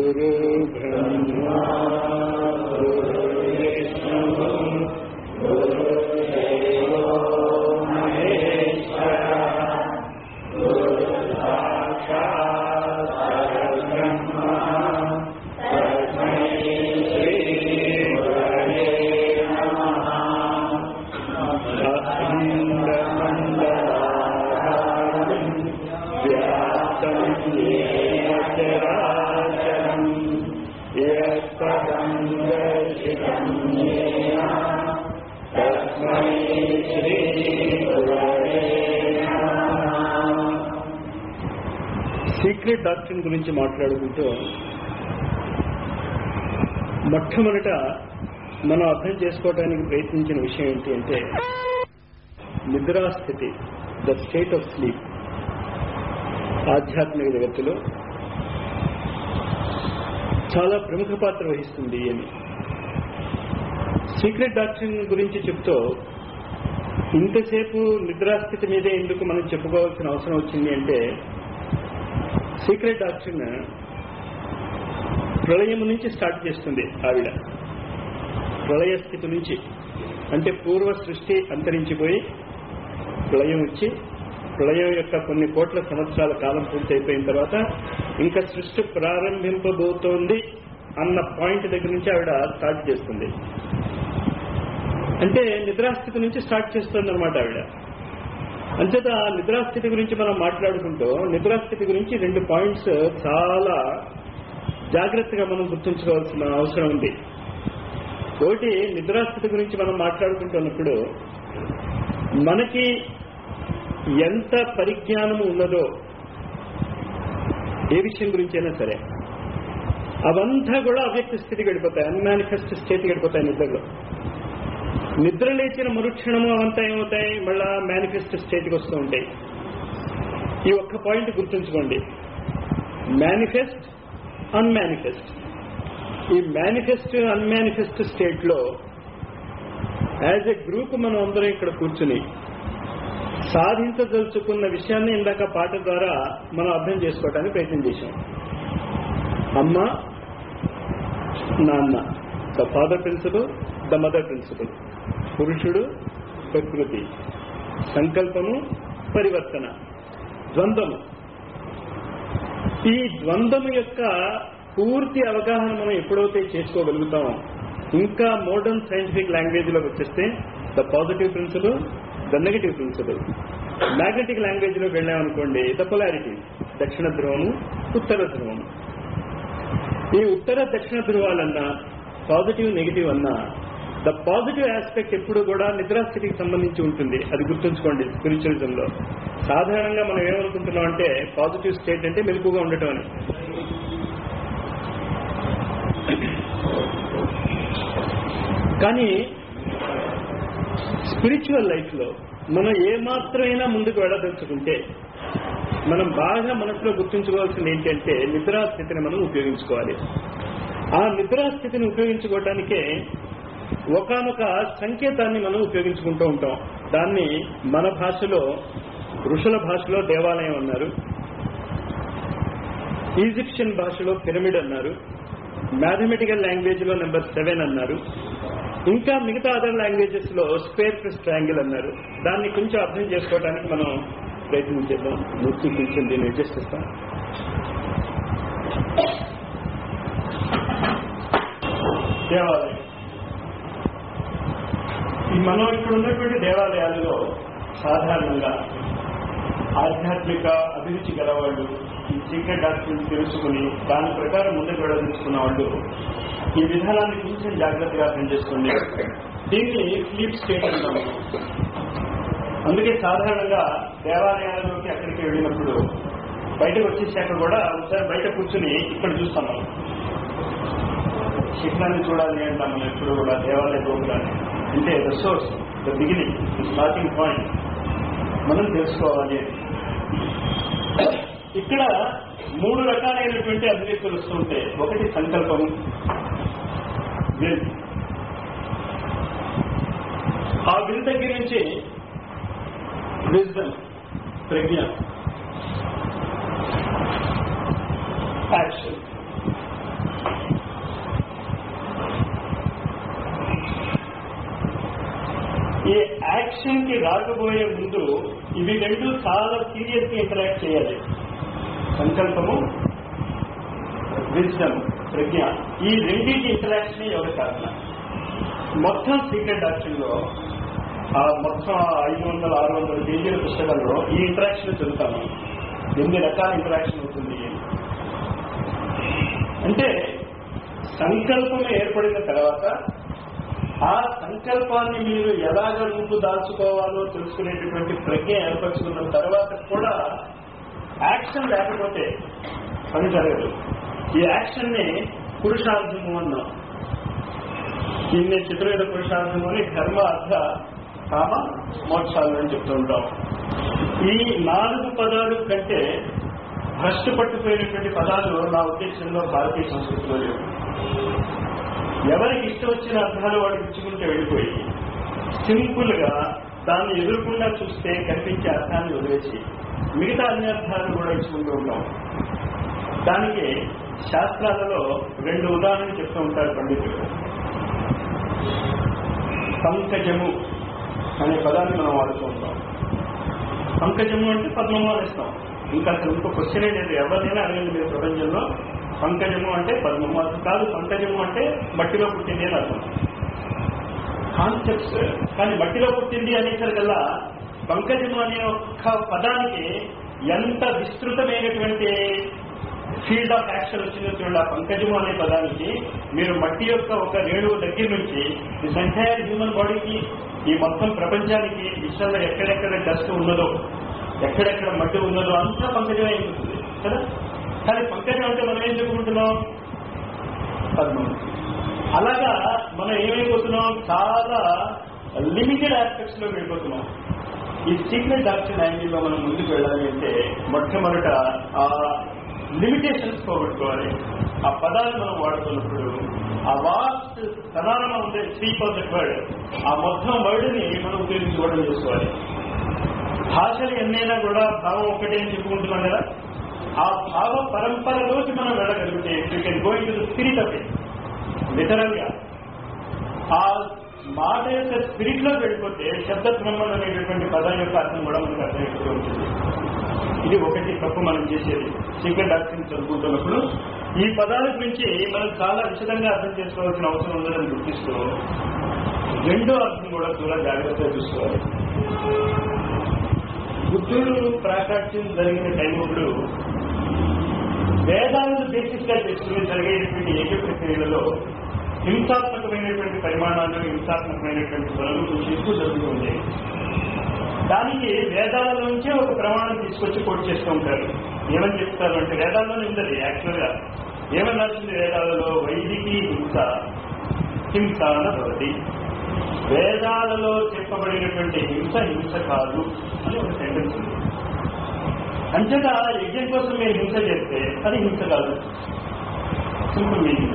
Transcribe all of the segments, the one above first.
గురు బ్రహ్మా గురువిష్ణు గురుదేవో మహేశ్వర గురు సాక్షాత్ పరబ్రహ్మ తస్మై శ్రీ గురవే నమః అఖండమండలాకారం వ్యాప్తం ఏన చరాచరం యత్పదం దర్శితం ఏన తస్మై శ్రీ గురవే నమః సీక్రెట్ డాక్టర్ గురించి మాట్లాడుకుంటూ మొట్టమొదట మనం అర్థం చేసుకోవడానికి ప్రయత్నించిన విషయం ఏంటి అంటే నిద్రాస్థితి ద స్టేట్ ఆఫ్ స్లీప్ ఆధ్యాత్మిక జగత్తులో చాలా ప్రముఖ పాత్ర వహిస్తుంది అని సీక్రెట్ డాక్టర్ గురించి చెప్తూ ఇంతసేపు నిద్రాస్థితి మీదే ఎందుకు మనం చెప్పుకోవాల్సిన అవసరం వచ్చింది అంటే సీక్రెట్ డాక్టర్ ప్రళయం నుంచి స్టార్ట్ చేస్తుంది ఆవిడ ప్రళయ స్థితి నుంచి అంటే పూర్వ సృష్టి అంతరించిపోయి ప్రళయం వచ్చి ప్రళయం యొక్క కొన్ని కోట్ల సంవత్సరాల కాలం పూర్తయిపోయిన తర్వాత ఇంకా సృష్టి ప్రారంభింపబోతోంది అన్న పాయింట్ దగ్గర నుంచి ఆవిడ స్టార్ట్ చేస్తుంది అంటే నిద్రాస్థితి నుంచి స్టార్ట్ చేస్తుంది అనమాట ఆవిడ అంచేత నిద్రాస్థితి గురించి మనం మాట్లాడుకుంటూ నిద్రాస్థితి గురించి రెండు పాయింట్స్ చాలా జాగ్రత్తగా మనం గుర్తుంచుకోవాల్సిన అవసరం ఉంది ఒకటి నిద్రాస్థితి గురించి మనం మాట్లాడుకుంటున్నప్పుడు మనకి ఎంత పరిజ్ఞానము ఉన్నదో ఏ విషయం గురించి అయినా సరే అవంతా కూడా అవ్యక్త స్థితికి వెళ్ళిపోతాయి అన్మానిఫెస్ట్ స్టేట్కి వెళ్ళిపోతాయి నిద్రలో నిద్ర లేచిన మరుక్షణము అవంతా ఏమవుతాయి మళ్ళా మేనిఫెస్ట్ స్టేట్కి వస్తూ ఉంటాయి ఈ ఒక్క పాయింట్ గుర్తుంచుకోండి మేనిఫెస్ట్ అన్మానిఫెస్ట్ ఈ మేనిఫెస్ట్ అన్మానిఫెస్ట్ స్టేట్ లో యాజ్ ఎ గ్రూప్ మనం అందరం ఇక్కడ కూర్చుని సాధించదలుచుకున్న విషయాన్ని ఇందాక పాట ద్వారా మనం అర్థం చేసుకోవడానికి ప్రయత్నం చేశాం అమ్మ నాన్న the father principle the mother principle పురుషుడు ప్రకృతి సంకల్పము పరివర్తన ద్వంద్వము ఈ ద్వంద్వము యొక్క పూర్తి అవగాహన మనం ఎప్పుడైతే చేసుకోగలుగుతామో ఇంకా మోడర్న్ సైంటిఫిక్ లాంగ్వేజ్ లోకి వచ్చేస్తే the positive principle the negative principle magnetic language లోకి వెళ్ళామనుకోండి ద పొలారిటీ దక్షిణ ధ్రువము ఉత్తర ధ్రువము ఈ ఉత్తర దక్షిణ ధ్రువాలన్నా పాజిటివ్ నెగిటివ్ అన్నా ద పాజిటివ్ ఆస్పెక్ట్ ఎప్పుడు కూడా నిద్రాస్థితికి సంబంధించి ఉంటుంది అది గుర్తుంచుకోండి స్పిరిచువలిజం లో సాధారణంగా మనం ఏమనుకుంటున్నాం అంటే పాజిటివ్ స్టేట్ అంటే మెలకుగా ఉండటం అని కానీ స్పిరిచువల్ లైఫ్ లో మనం ఏమాత్రమైనా ముందుకు వెళ్ళదలుచుకుంటే మనం బాగా మనసులో గుర్తుంచుకోవాల్సింది ఏంటంటే నిద్రాస్థితిని మనం ఉపయోగించుకోవాలి ఆ నిద్రాస్థితిని ఉపయోగించుకోవడానికే ఒకనొక సంకేతాన్ని మనం ఉపయోగించుకుంటూ ఉంటాం దాన్ని మన భాషలో ఋషుల భాషలో దేవాలయం అన్నారు ఈజిప్షియన్ భాషలో పిరమిడ్ అన్నారు మ్యాథమెటికల్ లాంగ్వేజ్ లో నెంబర్ సెవెన్ అన్నారు ఇంకా మిగతా అదర్ లాంగ్వేజెస్ లో స్క్వేర్ ప్లస్ ట్రయాంగిల్ అన్నారు దాన్ని కొంచెం అర్థం చేసుకోవడానికి మనం ప్రయత్నం చేద్దాం మూర్తి కొంచెం దీన్ని అడ్జస్ట్ చేస్తాం దేవాలయం ఈ మనం ఇక్కడ ఉన్నటువంటి దేవాలయాలలో సాధారణంగా ఆధ్యాత్మిక అభిరుచి గలవాళ్ళు ఈ సీక్రెట్ డాక్టర్ని తెలుసుకుని దాని ప్రకారం ముందుకు వెళ్ళదలుచుకున్న వాళ్ళు ఈ విధానాన్ని కొంచెం జాగ్రత్తగా అర్థం చేసుకోండి దీన్ని స్లీప్ స్టేట్ అంటాము అందుకే సాధారణంగా దేవాలయాలలోకి అక్కడికి వెళ్ళినప్పుడు బయటకు వచ్చేసాక కూడా ఒకసారి బయట కూర్చుని ఇక్కడ చూస్తాం మనం శిఖరాన్ని చూడాలి అంటాం మనం ఎప్పుడు కూడా దేవాలయ గోపురాన్ని అంటే the source the beginning the starting point మనం తెలుసుకోవాలి అని ఇక్కడ మూడు రకాలైనటువంటి అభివ్యక్తులు వస్తుంటాయి ఒకటి సంకల్పము విల్ ఆ విల్ దగ్గర నుంచి విజ్డమ్ ప్రజ్ఞ యాక్షన్ యాక్షన్ కి రాకపోయే ముందు ఇవి రెండు చాలా సీరియస్ గా ఇంటరాక్ట్ చేయాలి సంకల్పము విజ్డమ్ ప్రజ్ఞ ఈ రెండింటి ఇంటరాక్షన్ యోగ సాధన మొత్తం సీక్రెట్ యాక్షన్ లో ఆ మొత్తం ఐదు వందల ఆరు వందల పేజీల పుస్తకంలో ఈ ఇంటరాక్షన్ చదువుతాము ఎన్ని రకాల ఇంటరాక్షన్ అవుతుంది అంటే సంకల్పం ఏర్పడిన తర్వాత ఆ సంకల్పాన్ని మీరు ఎలాగ రూపు దాల్చుకోవాలో తెలుసుకునేటటువంటి ప్రజ్ఞ ఏర్పరచుకున్న తర్వాత కూడా యాక్షన్ లేకపోతే పని జరగదు ఈ యాక్షన్ ని పురుషార్థము అన్నాం దీన్ని చతుర్వేద పురుషార్థము అని ధర్మ అర్థ కామ మోక్షాలు అని చెప్తూ ఉంటాం ఈ నాలుగు పదాలు కంటే భ్రష్టు పట్టుపోయినటువంటి పదాలు నా ఉద్దేశంలో భారతీయ సంస్కృతిలో లేవు ఎవరికి ఇష్టం వచ్చిన అర్థాలు వాడికి ఇచ్చుకుంటే వెళ్ళిపోయి సింపుల్ గా దాన్ని ఎదురకుండా చూస్తే కనిపించే అర్థాన్ని వదిలేసి మిగతా అన్ని అర్థాలు కూడా ఇచ్చుకుంటూ ఉంటాం దానికి శాస్త్రాలలో రెండు ఉదాహరణలు చెప్తూ ఉంటారు పండితులు పంకజము అనే పదాన్ని మనం వాడుతూ ఉంటాం పంకజము అంటే పద్మము అనేస్తాం ఇంకా అసలు ఇంకో క్వశ్చనే లేదు ఎవరినైనా అడగండి మీరు ప్రపంచంలో పంకజము అంటే పద్మము అసలు కాదు పంకజము అంటే మట్టిలో పుట్టింది అని అర్థం కాన్సెప్ట్స్ కానీ మట్టిలో పుట్టింది అనేసరికల్లా పంకజము అనే ఒక్క పదానికి ఎంత విస్తృతమైనటువంటి ఫీల్డ్ ఆఫ్ యాక్షన్ వచ్చిందో చూడండి ఆ పంకజము అనే పదానికి మీరు మట్టి యొక్క ఒక రేణువు దగ్గర నుంచి దిస్ ఎంటైర్ హ్యూమన్ బాడీకి ఈ మొత్తం ప్రపంచానికి విశ్వంలో ఎక్కడెక్కడ డస్ట్ ఉన్నదో ఎక్కడెక్కడ మట్టి ఉన్నదో అంతా పంకజమే అయిపోతుంది కదా కానీ పంకజం అంటే మనం ఏం చెప్పుకుంటున్నాం పద్మం అలాగా మనం ఏమైపోతున్నాం చాలా లిమిటెడ్ ఆస్పెక్ట్స్ లో వెళ్ళిపోతున్నాం ఈ సీక్రెట్ డాక్టర్ యాంగిల్ లో మనం ముందుకు వెళ్ళాలి అంటే మొట్టమొదట ఆ లిమిటేషన్స్ పోగొట్టుకోవాలి ఆ పదాలు మనం వాడుతున్నప్పుడు ఆ వాస్ట్ సదానం ఉండే స్వీప్ ఆఫ్ దట్ వర్డ్ ఆ మొత్తం వర్డ్ ని మనం ఉపయోగించుకోవడం చేసుకోవాలి భాషలు ఎన్నైనా కూడా భావం ఒకటే అని చెప్పుకుంటున్నాం కదా ఆ భావ పరంపరలోకి మనం వెళ్ళగలిగితే you can go into spirit of it literal గా ఆ మాట యొక్క స్పిరిట్ లో వెళ్ళిపోతే శబ్ద బ్రహ్మం అనేటటువంటి పదం యొక్క అర్థం కూడా మనకు అర్థమైపోతూ ఉంటుంది ఇది ఒకటి తప్పు మనం చేసేది సీక్రెట్ డాక్టరింగ్ చదువుకుంటున్నప్పుడు ఈ పదాల గురించి మనం చాలా విశదంగా అర్థం చేసుకోవాల్సిన అవసరం ఉందని గుర్తిస్తూ రెండో అర్థం కూడా చాలా జాగ్రత్తగా చూసుకోవాలి బుద్ధుడు ప్రాకాట్యం జరిగిన టైం అప్పుడు వేదాలను బేసిస్ గా చేసుకుని జరిగేటువంటి ఏక ప్రక్రియలలో హింసాత్మకమైనటువంటి పరిమాణాలు హింసాత్మకమైనటువంటి పనులు కొంచెం ఎక్కువ జరుగుతూ ఉండేవి దానికి వేదాల నుంచే ఒక ప్రమాణం తీసుకొచ్చి కోట్ చేస్తూ ఉంటారు ఏమని చెప్తారు అంటే వేదాల్లోనే ఉండదు యాక్చువల్ గా ఏమని రాసింది వేదాలలో వైదికి హింస హింస భవతి వేదాలలో చెప్పబడినటువంటి హింస హింస కాదు అని ఒక సెంటెన్స్ ఉంది అంతేగా యజ్ఞం కోసం మీరు హింస చేస్తే అది హింస కాదు సింపుల్ మీనింగ్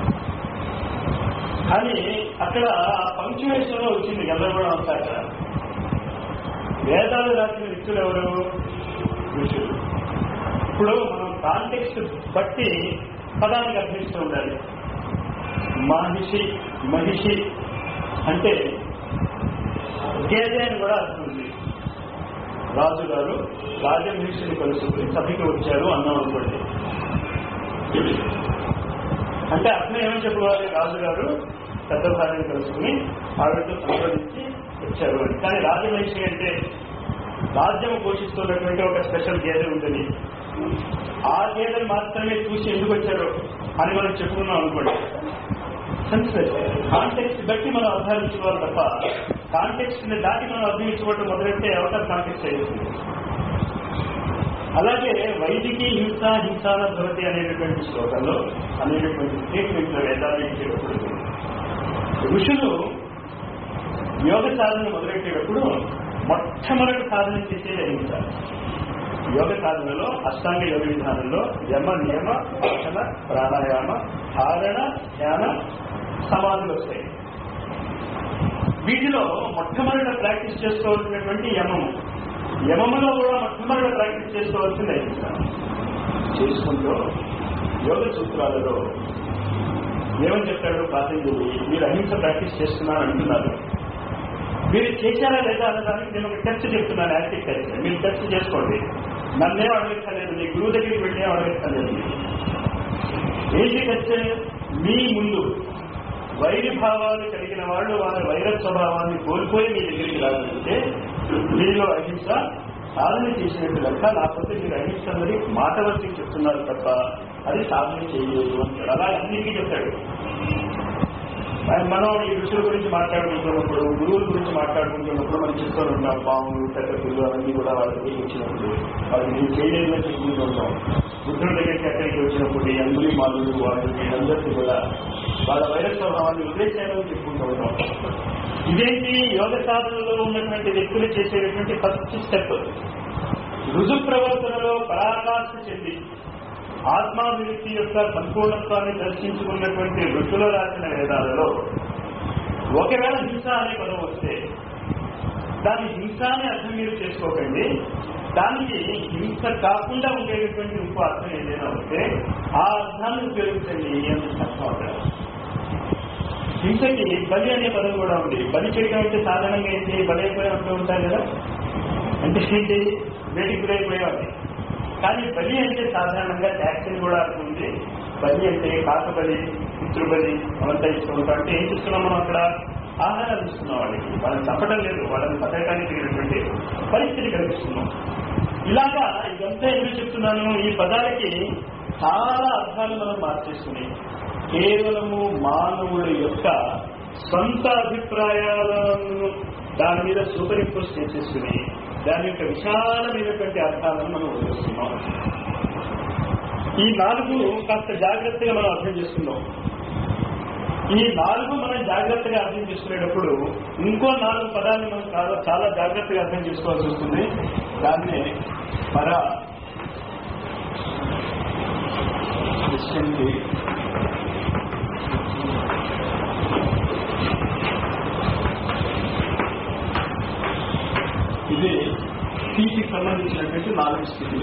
కానీ అక్కడ పంక్చువేషన్ లో వచ్చింది గందరగోళం అంతా అక్కడ వేదాలు రాసిన వ్యక్తులు ఎవరు ఋషులు ఇప్పుడు మనం కాంటెక్స్ట్ బట్టి పదానికి అర్థిస్తూ ఉండాలి మహిషి మహిషి అంటే గేదె అని కూడా అర్థం ఉంది రాజు గారు రాజమహిషిని కలుసుకుని సభకి వచ్చారు అన్నాం అనుకోండి అంటే అర్థం ఏమని చెప్పుకోవాలి రాజు గారు పెద్ద భార్యను కలుసుకుని ఆవిడతో సంప్రదించి వచ్చారు అని కానీ రాజమహిషి అంటే రాజ్యం పోషిస్తున్నటువంటి ఒక స్పెషల్ గేదె ఉంటుంది ఆ గేదెను మాత్రమే చూసి ఎందుకు వచ్చారు అని మనం చెప్పుకున్నాం అనుకోండి కాంటెక్స్ట్ బట్టి మనం అర్థాలు ఇచ్చుకోవాలి తప్ప కాంటెక్స్ట్ ని దాటి మనం అర్థం ఇచ్చుకోవడం మొదలెడితే అవతల కాంటెక్స్ట్ అయ్యింది అలాగే వైదికి హింస హింసాల భవతి అనేటటువంటి శ్లోకంలో అనేటటువంటి స్టేట్మెంట్ లో వేదాలు ఇచ్చేటప్పుడు ఋషులు యోగ సాధన మొదలెట్టేటప్పుడు మొట్టమొదటి సాధన చేసేది అహింస యోగ సాధనలో అష్టాంగ యోగ విధానంలో యమ నియమ ఆసన ప్రాణాయామ ధారణ ధ్యాన సమాధులు వస్తాయి వీటిలో మొట్టమొదట ప్రాక్టీస్ చేసుకోవాల్సినటువంటి యమము యమములో కూడా మొట్టమొదట ప్రాక్టీస్ చేసుకోవాల్సింది అహింస చేసుకుంటూ యోగ సూత్రాలలో ఏమని చెప్పాడు పాతంజలి మీరు అహింస ప్రాక్టీస్ చేస్తున్నారు అంటున్నారు మీరు చేశారా లేదా అన్నదానికి నేను ఒక టెస్ట్ చెప్తున్నాను యాక్టివ్ టెస్ట్ మీరు టెస్ట్ చేసుకోండి నన్నేం అడగక్కర్లేదు నీ గురువు దగ్గరికి వెళ్ళి అడగక్కర్లేదు ఏంటి టెస్ట్ మీ ముందు వైరి భావాలు కలిగిన వాళ్ళు వాళ్ళ వైర స్వభావాన్ని కోల్పోయి మీ దగ్గరికి రాగలిగితే మీలో అహింస సాధన చేసినట్టు లెక్క లేకపోతే మీరు అహింస అన్నది మాట వచ్చి చెప్తున్నారు తప్ప అది సాధన చేయలేదు అంటాడు అలా అన్నిటికీ చెప్తాడు ఆయన మనం ఈ ఋషుల గురించి మాట్లాడుకుంటున్నప్పుడు గురువుల గురించి మాట్లాడుకుంటున్నప్పుడు మనం చెప్తూ ఉంటాం పాములు పెద్దలు అవన్నీ కూడా వాళ్ళ దగ్గరికి వచ్చినప్పుడు వాళ్ళు నేను చేయలేదని చెప్పుకుంటూ ఉంటాం బుద్ధుల దగ్గరికి ఎక్కడికి వచ్చినప్పుడు ఈ అందులి మాదులు వాళ్ళు వీళ్ళందరికీ కూడా వాళ్ళ వైరస్ స్వభావాన్ని వదిలేశారని చెప్పుకుంటూ ఉంటాం ఇదేంటి యోగ సాధనలో ఉన్నటువంటి వ్యక్తులు చేసేటటువంటి ఫస్ట్ స్టెప్ రుజు ప్రవర్తనలో పరాకాష్ఠ చెంది ఆత్మాభివృద్ధి యొక్క సంపూర్ణత్వాన్ని దర్శించుకున్నటువంటి ఋతులు రాసిన వేదాలలో ఒకవేళ హింస అనే పదం వస్తే దాని హింస అనే అర్థం మీరు చేసుకోకండి దానికి హింస కాకుండా ఉండేటటువంటి ఇంకో అర్థం ఏదైనా వస్తే ఆ అర్థాన్ని ఉపయోగించండి అని అర్థం అక్కడ హింసకి బలి అనే పదం కూడా ఉంది బలి చేయడం అంటే సాధారణంగా ఏంటి బలి అయిపోయి ఉంటూ ఉంటారు కదా అంటే ఏంటి వేడికి గురైపోయేవాడి కానీ బలి అంటే సాధారణంగా ట్యాక్సీని కూడా అవుతుంది బలి అంటే కాకబలి పితృబలి అవంతా ఇస్తూ ఉంటాం అంటే ఏం చూస్తున్నాం మనం అక్కడ ఆహారాలు ఇస్తున్నాం వాళ్ళకి వాళ్ళని తప్పడం లేదు వాళ్ళని బతకడానికి తగినటువంటి పరిస్థితి కల్పిస్తున్నాం ఇలాగా ఇదంతా ఎందుకు చెప్తున్నాను ఈ పదాలకి చాలా అర్థాలు మనం మార్చేసుకుని కేవలము మానవుడి యొక్క సొంత అభిప్రాయాలను దాని మీద సూపర్ ఇంపోజ్ చేసేసుకుని దాని యొక్క విశాలమైనటువంటి అర్థాలను మనం వదిలేస్తున్నాం ఈ నాలుగు కాస్త జాగ్రత్తగా మనం అర్థం చేసుకుందాం ఈ నాలుగు మనం జాగ్రత్తగా అర్థం చేసుకునేటప్పుడు ఇంకో నాలుగు పదాన్ని మనం చాలా చాలా జాగ్రత్తగా అర్థం చేసుకోవాల్సి వస్తుంది దాన్నే పర విశంతి ఇది స్థితికి సంబంధించినటువంటి నాలుగు స్థితులు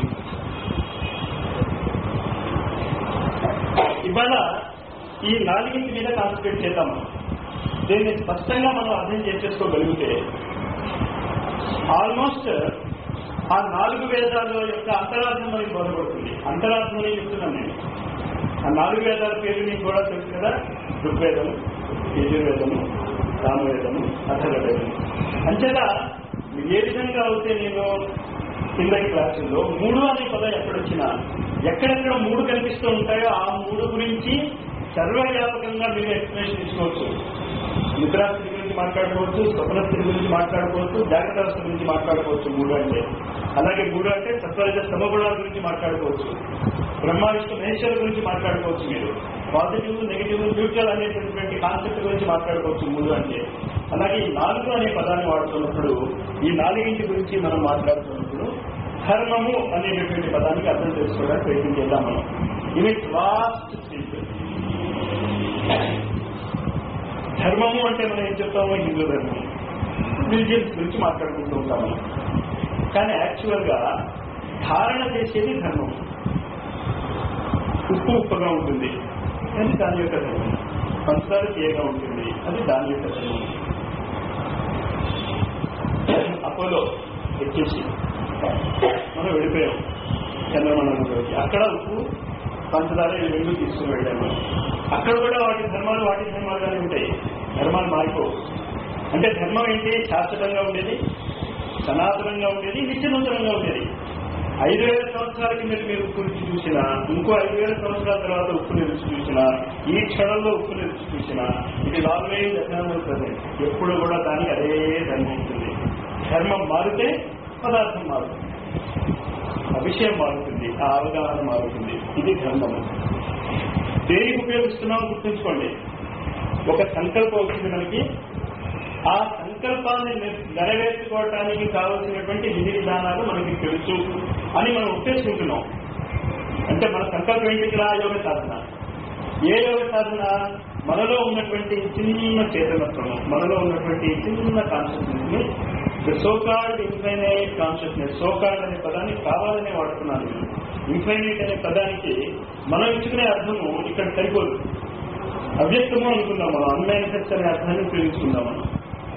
ఇవాళ ఈ నాలుగింటి మీద కాన్సన్ట్రేట్ చేద్దాం మనం. దీన్ని స్పష్టంగా మనం అర్థం చేసేసుకోగలిగితే ఆల్మోస్ట్ ఆ నాలుగు వేదాల యొక్క అంతరార్థం మనకి బోధపడుతుంది అంతరార్థం అని చెప్తున్నాను నేను ఆ నాలుగు వేదాల పేరు మీకు కూడా తెలుసు కదా ఋగ్వేదము యజుర్వేదము రామవేదము అథర్వవేదము అంతేగా ఏ విధంగా అయితే నేను కిందటి క్లాసుల్లో మూడు అనే పదం ఎక్కడొచ్చినా ఎక్కడెక్కడ మూడు కనిపిస్తూ ఉంటాయో ఆ మూడు గురించి సర్వవ్యాపకంగా మీరు ఎక్స్ప్లెనేషన్ ఇచ్చుకోవచ్చు నిద్రాస్థితి గురించి మాట్లాడుకోవచ్చు స్వప్న స్థితి గురించి మాట్లాడుకోవచ్చు జాగ్రత్త అవస్థ గురించి మాట్లాడుకోవచ్చు మూడు అంటే అలాగే మూడు అంటే సత్వరజ సమగుణాల గురించి మాట్లాడుకోవచ్చు బ్రహ్మ విష్ణు మహేశ్వర గురించి మాట్లాడుకోవచ్చు మీరు పాజిటివ్ నెగిటివ్ న్యూట్రల్ అనేటటువంటి కాన్సెప్ట్ గురించి మాట్లాడుకోవచ్చు మూడు అంటే అలాగే ఈ నాలుగు అనే పదాన్ని వాడుతున్నప్పుడు ఈ నాలుగింటి గురించి మనం మాట్లాడుతున్నప్పుడు ధర్మము అనేటటువంటి పదానికి అర్థం చేసుకోవడానికి ప్రయత్నం చేద్దాం మనం ఇవి లాస్ట్ స్టేజ్ ధర్మము అంటే మనం ఏం చెప్తాము హిందూ ధర్మం రిలీజియన్స్ గురించి మాట్లాడుకుంటూ ఉంటాం మనం కానీ యాక్చువల్ గా ధారణ చేసేది ధర్మం ఉప్పు ఉప్పుగా ఉంటుంది అది దాని యొక్క ధర్మం పంచదార తీయగా ఉంటుంది అది దాని యొక్క ధర్మం అపోలో వచ్చేసి మనం వెళ్ళిపోయాం చంద్రమండలంలోకి అక్కడ ఉప్పు పంచదార ఈ రెండు తీసుకుని వెళ్ళాము మనం. అక్కడ కూడా వాటి ధర్మాలు వాటి ధర్మాలుగానే ఉంటాయి ధర్మాలు మారిపోవు అంటే ధర్మం ఏంటి శాశ్వతంగా ఉండేది సనాతనంగా ఉండేది నిత్యనూతనంగా ఉండేది ఐదు వేల సంవత్సరాల కింద మీరు ఉప్పు రుచి చూసినా ఇంకో ఐదు వేల సంవత్సరాల తర్వాత ఉప్పుని రుచి చూసినా ఈ క్షణంలో ఉప్పుని రుచి చూసినా ఇది ఆల్వేజ్ ఎటర్నల్ ప్రజెంట్ ఎప్పుడు కూడా దానికి అదే ధర్మం ఉంటుంది ధర్మం మారితే పదార్థం మారుతుంది ఆ విషయం మారుతుంది ఆ అవగాహన మారుతుంది ఇది ధర్మము దేనికి ఉపయోగిస్తున్నామో గుర్తుంచుకోండి ఒక సంకల్పం వచ్చింది మనకి ఆ సంకల్పాన్ని నె- నెరవేర్చుకోవటానికి కావలసినటువంటి విధి విధానాలు మనకి తెలుసు అని మనం ఒప్పేసుకుంటున్నాం అంటే మన సంకల్పం ఏంటి ఇక్కడ యోగ సాధన ఏ యోగ సాధన మనలో ఉన్నటువంటి చిన్న చేతనత్వము మనలో ఉన్నటువంటి చిన్న కాన్షియస్నెస్ ని సోకాల్డ్ ఇన్ఫైనైట్ కాన్షియస్నెస్ సోకాల్డ్ అనే పదాన్ని కావాలనే వాడుతున్నాను నేను ఇన్ఫైనైట్ అనే పదానికి మనం ఇచ్చుకునే అర్థము ఇక్కడ సరిపోదు అవ్యక్తము అనుకుందాం మనం అన్మానిఫెస్ట్ అనే అర్థాన్ని ఉపయోగించుకుందాం మనం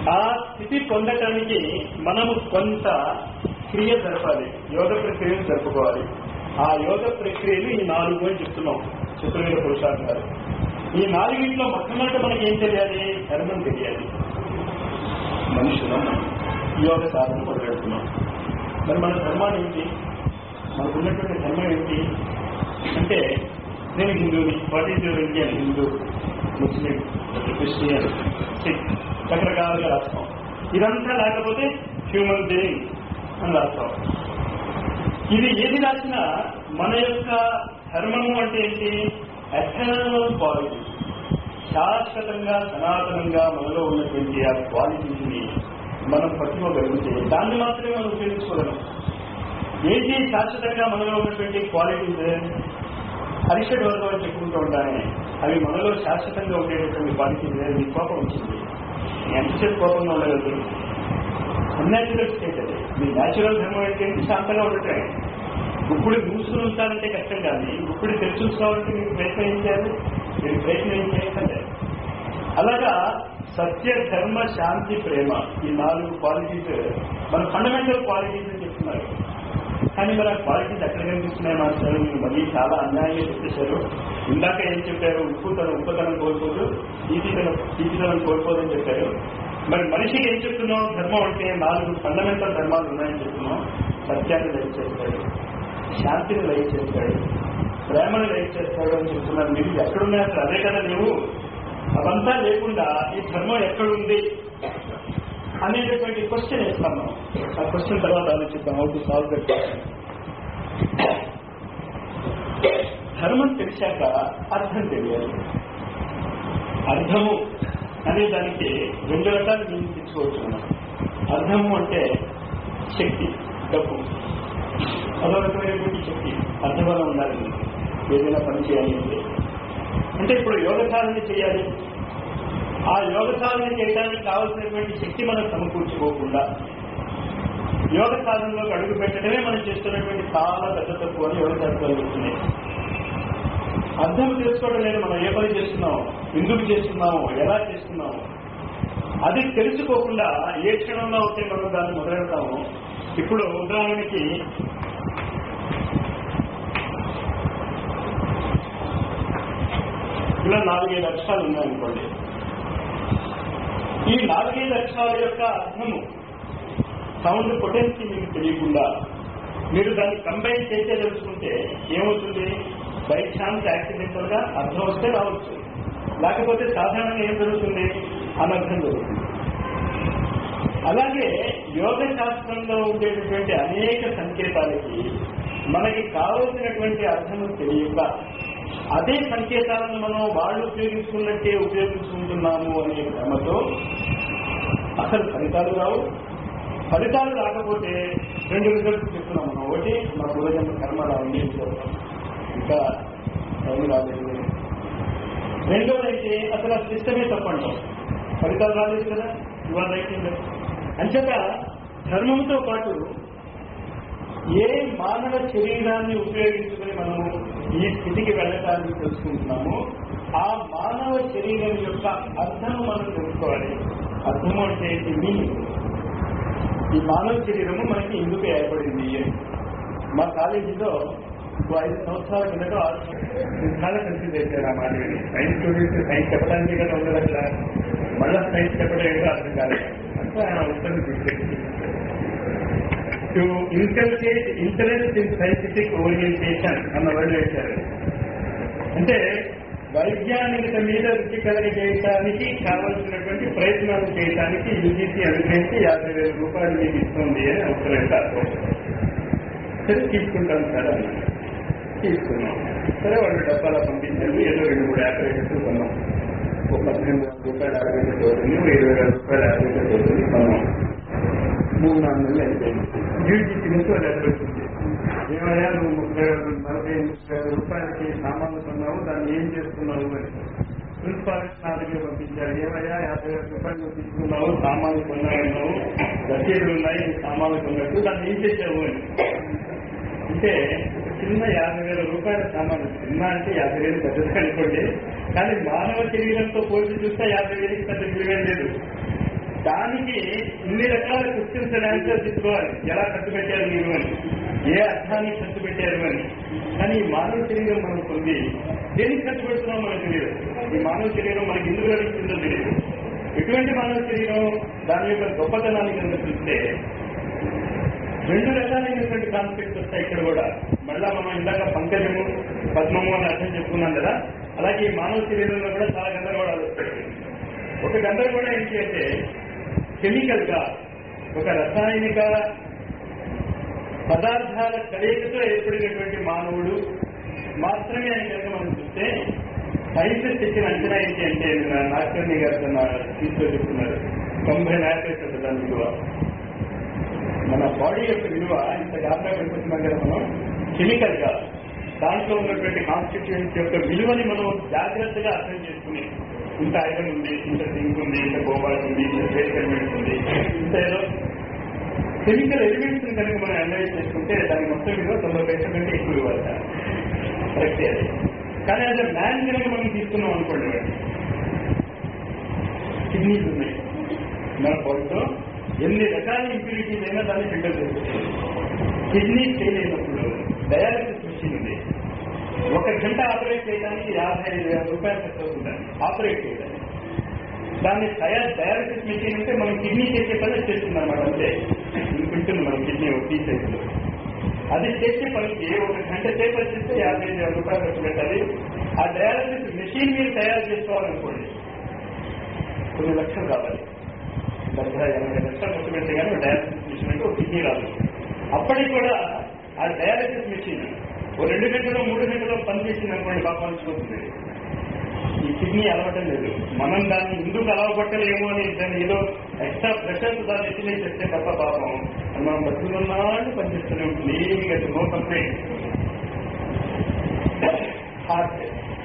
ఆ స్థితి పొందటానికి మనము కొంత క్రియ జరపాలి యోగ ప్రక్రియను జరుపుకోవాలి ఆ యోగ ప్రక్రియలు ఈ నాలుగు అని చెప్తున్నాం చతుర్వేద పురుషార్థాలు ఈ నాలుగింట్లో మొట్టమొదట మనకి ఏం తెలియాలి ధర్మం తెలియాలి మనుషులం యోగ సాధన మొదలెడుతున్నాం మరి మన ధర్మాలు ఏంటి మనకు ఉన్నటువంటి ధర్మం ఏంటి అంటే నేను హిందూని what is your Indian Hindu Muslim Christian Sikh రకరకాలుగా రాస్తాం ఇదంతా లేకపోతే హ్యూమన్ బీయింగ్ అని రాస్తాం ఇది ఏది రాసినా మన యొక్క ధర్మము అంటే ఏంటి ఎథర్నల్ క్వాలిటీ శాశ్వతంగా సనాతనంగా మనలో ఉన్నటువంటి ఆ క్వాలిటీని మనం పట్టుకోగలిగితే దాన్ని మాత్రమే మనం ఉపయోగించుకోగలం ఏంటి శాశ్వతంగా మనలో ఉన్నటువంటి క్వాలిటీస్ హరిషడ్ వర్గం అని చెప్పుకుంటూ ఉంటానే అవి మనలో శాశ్వతంగా ఉండేటటువంటి క్వాలిటీస్ మీ కోపం వచ్చింది ఎంతసేపు కోపంగా ఉండగలదు అన్యాచురల్ స్టేట్ అది మీ న్యాచురల్ ధర్మం ఏంటంటే శాంతంగా ఉండటమే ఇప్పుడు మూసుకుని ఉంటారంటే కష్టం కాదు ఇప్పుడు తెరిచి ఉంచుకోవాలంటే మీకు ప్రయత్నం ఏం చేయాలి మీరు ప్రయత్నం ఏం చేయకండి అలాగా సత్య ధర్మ శాంతి ప్రేమ ఈ నాలుగు క్వాలిటీస్ మన ఫండమెంటల్ క్వాలిటీస్ అని చెప్తున్నారు కానీ మరి ఆ క్వాలిటీస్ ఎక్కడ కనిపిస్తున్నాయి మాస్టర్ మీరు మళ్ళీ చాలా అన్యాయంగా చెప్పేశారు ఇందాక ఏం చెప్పారు ఉప్పుతనం ఉప్పుతనం కోల్పోదు తీపితనం తీపితనం కోల్పోదని చెప్పారు మరి మనిషికి ఏం చెప్తున్నాం ధర్మం అంటే నాలుగు ఫండమెంటల్ ధర్మాలు ఉన్నాయని చెప్తున్నాం సత్యాన్ని లైక్ చేస్తాడు శాంతిని లైక్ చేస్తాడు ప్రేమను లైక్ చేస్తాడు అని చెప్తున్నారు మీరు ఎక్కడున్నాయి అసలు అదే కదా లేవు అవంతా లేకుండా ఈ ధర్మం ఎక్కడుంది అనేటటువంటి క్వశ్చన్ ఇస్తాం మనం ఆ క్వశ్చన్ తర్వాత ఆలోచిద్దాం హౌ టు సాల్వ్ దట్ ధర్మం తెలిసాక అర్థం తెలియాలి అర్థము అనే దానికి రెండు రకాలు మేము తెచ్చుకోవచ్చు మనం అర్థము అంటే శక్తి డబ్బు అదో రకమైనటువంటి శక్తి అర్థబలం ఉండాలి ఏదైనా పని చేయాలి అంటే అంటే ఇప్పుడు యోగ సాధన చేయాలి ఆ యోగ సాధన చేయడానికి కావలసినటువంటి శక్తి మనం సమకూర్చుకోకుండా యోగ సాధనలోకి అడుగు పెట్టడమే మనం చేస్తున్నటువంటి చాలా పెద్ద తప్పు అని యోగ శాస్త్రాలు చెప్తున్నాయి అర్థం చేసుకోవడం లేదు మనం ఏ పని చేస్తున్నాము ఎందుకు చేస్తున్నాము ఎలా చేస్తున్నాము అది తెలుసుకోకుండా ఏ క్షణంలో అయితే మనం దాన్ని మొదలెడతాము ఇప్పుడు ఉదాహరణకి ఇలా నాలుగైదు అక్షరాలు ఉన్నాయనుకోండి ఈ నాలుగైదు అక్షరాల యొక్క అర్థము సౌండ్ పొటెన్సీ మీకు తెలియకుండా మీరు దాన్ని కంబైన్ చేసే తెలుసుకుంటే ఏమవుతుంది బై ఛాన్స్ యాక్సిడెంటల్ గా అర్థం వస్తే రావచ్చు లేకపోతే సాధారణంగా ఏం జరుగుతుంది అనర్థం జరుగుతుంది అలాగే యోగ శాస్త్రంలో ఉండేటటువంటి అనేక సంకేతాలకి మనకి కావలసినటువంటి అర్థం తెలియక అదే సంకేతాలను మనం వాళ్ళు ఉపయోగించుకున్నట్టే ఉపయోగించుకుంటున్నాము అనే భ్రమతో అసలు ఫలితాలు రావు ఫలితాలు రాకపోతే రెండు రిజల్ట్స్ చెప్తున్నాం మనం ఒకటి మా పూర్వజన్మ కర్మ రావండి ఇంకా టైం రాలేదు రెండోదైతే అసలు ఆ సిస్టమే తప్పంటాం ఫలితాలు రాలేదు కదా ఇవాళ రైట్ అంచేత ధర్మంతో పాటు ఏ మానవ శరీరాన్ని ఉపయోగించుకుని మనము ఈ స్థితికి వెళ్ళటానికి తెలుసుకుంటున్నామో ఆ మానవ శరీరం యొక్క అర్థము మనం తెలుసుకోవాలి అర్థము అంటే మీనింగ్ ఈ మానవ శరీరము మనకి ఎందుకు ఏర్పడింది అని మా కాలేజీలో ఓ ఐదు సంవత్సరాల కిందట ఆరు సంవత్సరాలు చాలా కన్ఫ్యూజ్ అయిపోయారు ఆ మాట విని సైన్స్ స్టూడెంట్స్ సైన్స్ చెప్పడానికి కదా ఉండదు అక్కడ మళ్ళా సైన్స్ చెప్పడం ఏంటో అర్థం కాలేదు అంటే ఆయన ఉత్తరం తీసుకెళ్ళి to inculcate interest in scientific orientation అన్న వర్డ్ వేశారు అంటే వైజ్ఞానికత మీద రుచి కలగ చేయడానికి కావలసినటువంటి ప్రయత్నాలు చేయడానికి యూజీసీ అనుగ్రహించి యాభై వేల రూపాయలు మీకు ఇస్తుంది అని అవసరం అర్థం సరే తీసుకుంటాం సార్ అన్న తీసుకున్నాం సరే వాళ్ళు డబ్బాలో పంపించారు ఏదో రెండు మూడు యాపరేటర్స్ కొన్నాం ఒక పద్దెనిమిది వేల రూపాయలు యాపరేటర్ అవుతుంది ఇరవై వేల రూపాయలు యాపరేటర్ అవుతుంది కొన్నాం మూడు నాలుగు నెలలు అయిపోయింది యూజీసీ నుంచి వాళ్ళు లెటర్ వచ్చింది ఏమయ్యా నువ్వు ముప్పై నలభై ముప్పై వేల రూపాయలకి సామాన్లు కొన్నావు దాన్ని ఏం చేస్తున్నావు అని ప్రిన్సిపాలిటీ నా దగ్గర పంపించారు ఏమయ్యా యాభై వేల రూపాయలు నువ్వు తీసుకున్నావు సామాన్లు కొన్నావు రసీదులు ఉన్నాయి నీ సామాన్లు కొన్నట్టు దాన్ని ఏం చేసావు అని అంటే ఒక చిన్న యాభై వేల రూపాయల సామాను చిన్న అంటే యాభై వేలు పెద్దది అనుకోండి కానీ మానవ శరీరంతో పోల్చి చూస్తే యాభై వేలకి పెద్ద విలువేం లేదు దానికి ఇన్ని రకాల క్వశ్చన్స్ అండ్ ఆన్సర్స్ ఇచ్చుకోవాలి ఎలా ఖర్చు పెట్టారు మీరు అని ఏ అర్థాన్ని ఖర్చు పెట్టారు అని కానీ ఈ మానవ శరీరం మనం పొంది దేనికి ఖర్చు పెడుతున్నాం మనకు తెలియదు ఈ మానవ శరీరం మనకి ఎందుకు లభిస్తుందో తెలియదు ఎటువంటి మానవ శరీరం దాని యొక్క గొప్పతనాన్ని కనుక చూస్తే రెండు రకాలైనటువంటి కాన్సెప్ట్స్ వస్తాయి ఇక్కడ కూడా మళ్ళా మనం ఇందాక పంకజము పద్మము అని అర్థం చెప్పుకున్నాం కదా అలాగే ఈ మానవ శరీరంలో కూడా చాలా గందరగోళాలు వస్తాయి ఒక గందరగోళం ఏంటి అంటే కెమికల్ గా ఒక రసాయనిక పదార్థాల కలయికతో ఏర్పడినటువంటి మానవుడు మాత్రమే అని కనుక మనం చూస్తే సైంటిస్ట్ ఇచ్చిన అంచనా ఏంటి అంటే నాగర్ని గారు తన స్పీచ్ లో చెప్తున్నారు తొంభై ల్యాక్స్ దాని విలువ మన బాడీ యొక్క విలువ ఇంత గాబరా పెట్టుకుంటున్నాం కదా మనం కెమికల్ గా దాంట్లో ఉన్నటువంటి కాన్స్టిట్యూన్స్ యొక్క విలువని మనం జాగ్రత్తగా అర్థం చేసుకుని ఇంత ఐరన్ ఉంది ఇంత జింక్ ఉంది ఇంత కోబాల్ట్ ఉంది ఇంత ట్రేస్ ఎలిమెంట్స్ ఉంది ఇంత ఏదో కెమికల్ ఎలిమెంట్స్ కనుక మనం అనలైజ్ చేసుకుంటే దాని మొత్తం విలువ తొంభై పైసల కంటే ఎక్కువ విలువ కరెక్ట్ అది కానీ అదే మ్యాన్ కనుక మనం తీసుకున్నాం అనుకోండి కిడ్నీస్ ఉన్నాయి మన బాడీతో ఎన్ని రకాల ఇంప్యూరిటీస్ అయినా దాన్ని ఫిల్టర్ చేస్తుంది కిడ్నీ ఫెయిల్ అయినప్పుడు డయాలసిస్ మిషన్ ఉంది ఒక గంట ఆపరేట్ చేయడానికి యాభై ఐదు వేల రూపాయలు ఖర్చు అవుతుంది ఆపరేట్ చేయడానికి దాన్ని తయారు డయాలసిస్ మిషన్ అంటే మనం కిడ్నీ చేసే పని చేస్తుంది అనమాట అంతే ఇంకుంటుంది మనం కిడ్నీ ఒకటి సైజులో అది చేసే పనికి ఒక గంట సేపు చేస్తే యాభై ఐదు వేల రూపాయలు ఖర్చు పెట్టాలి ఆ డయాలసిస్ మిషన్ మీరు తయారు చేసుకోవాలనుకోండి కొన్ని లక్షలు కావాలి డెబ్బై ఎనభై లక్షలు ఖర్చు పెడితే కానీ డయాలసిస్ మిషన్ అంటే ఒక కిడ్నీ రాదు అప్పటికి కూడా ఆ డయాలసిస్ మిషన్ ఓ రెండు గంటలో మూడు గంటలో పనిచేసింది అనుకోండి బాగా పనిచిపోతుంది ఈ కిడ్నీ అలవటం లేదు మనం దాన్ని ఎందుకు అలవబట్టలేమో అని దాన్ని ఏదో ఎక్స్ట్రా ప్రెషర్ దాన్ని ఎత్తినే చేస్తే తప్ప పాపం అది మనం బతుకున్నాళ్ళు పనిచేస్తూనే ఉంటుంది ఏమి కదా నో కంప్లైంట్ హార్ట్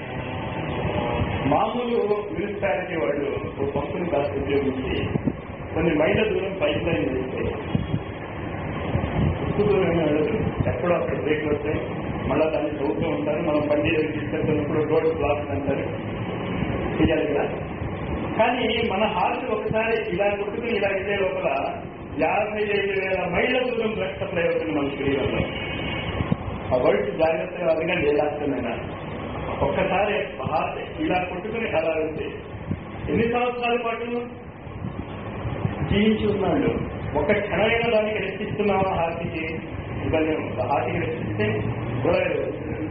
మామూలు మున్సిపాలిటీ వాళ్ళు ఒక పంపుని కాస్త ఉపయోగించి కొన్ని మైళ్ళ దూరం పైప్ లైన్ వేస్తే ఎక్కువ దూరం వెళ్ళదు ఎక్కడో అక్కడ బ్రేక్ వస్తాయి మళ్ళా దాన్ని చదువుతూ ఉంటారు మనం బండి తీసుకెళ్తున్నప్పుడు రోడ్ బ్లాక్ అంటారు చేయాలి కదా కానీ మన హార్ట్ ఒకసారి ఇలా కొట్టుకుని ఇలా వెళ్ళే లోపల యాభై ఐదు వేల మైళ్ళ దూరం బ్లడ్ సప్లై అవుతుంది మన శరీరంలో ఆ వర్డ్ జాగ్రత్తగా అడగండి ఏలాస్తమైనా ఒక్కసారి హార్ట్ ఇలా కొట్టుకుని అలా వెళ్తే ఎన్ని సంవత్సరాల పాటు జీవించి ఉన్నాడు ఒక క్షణమైన దానికి రెచ్చిస్తున్నావా హార్ట్కి ఇవ్వలేము హార్ట్కి రెచ్చిస్తే గొడవలేదు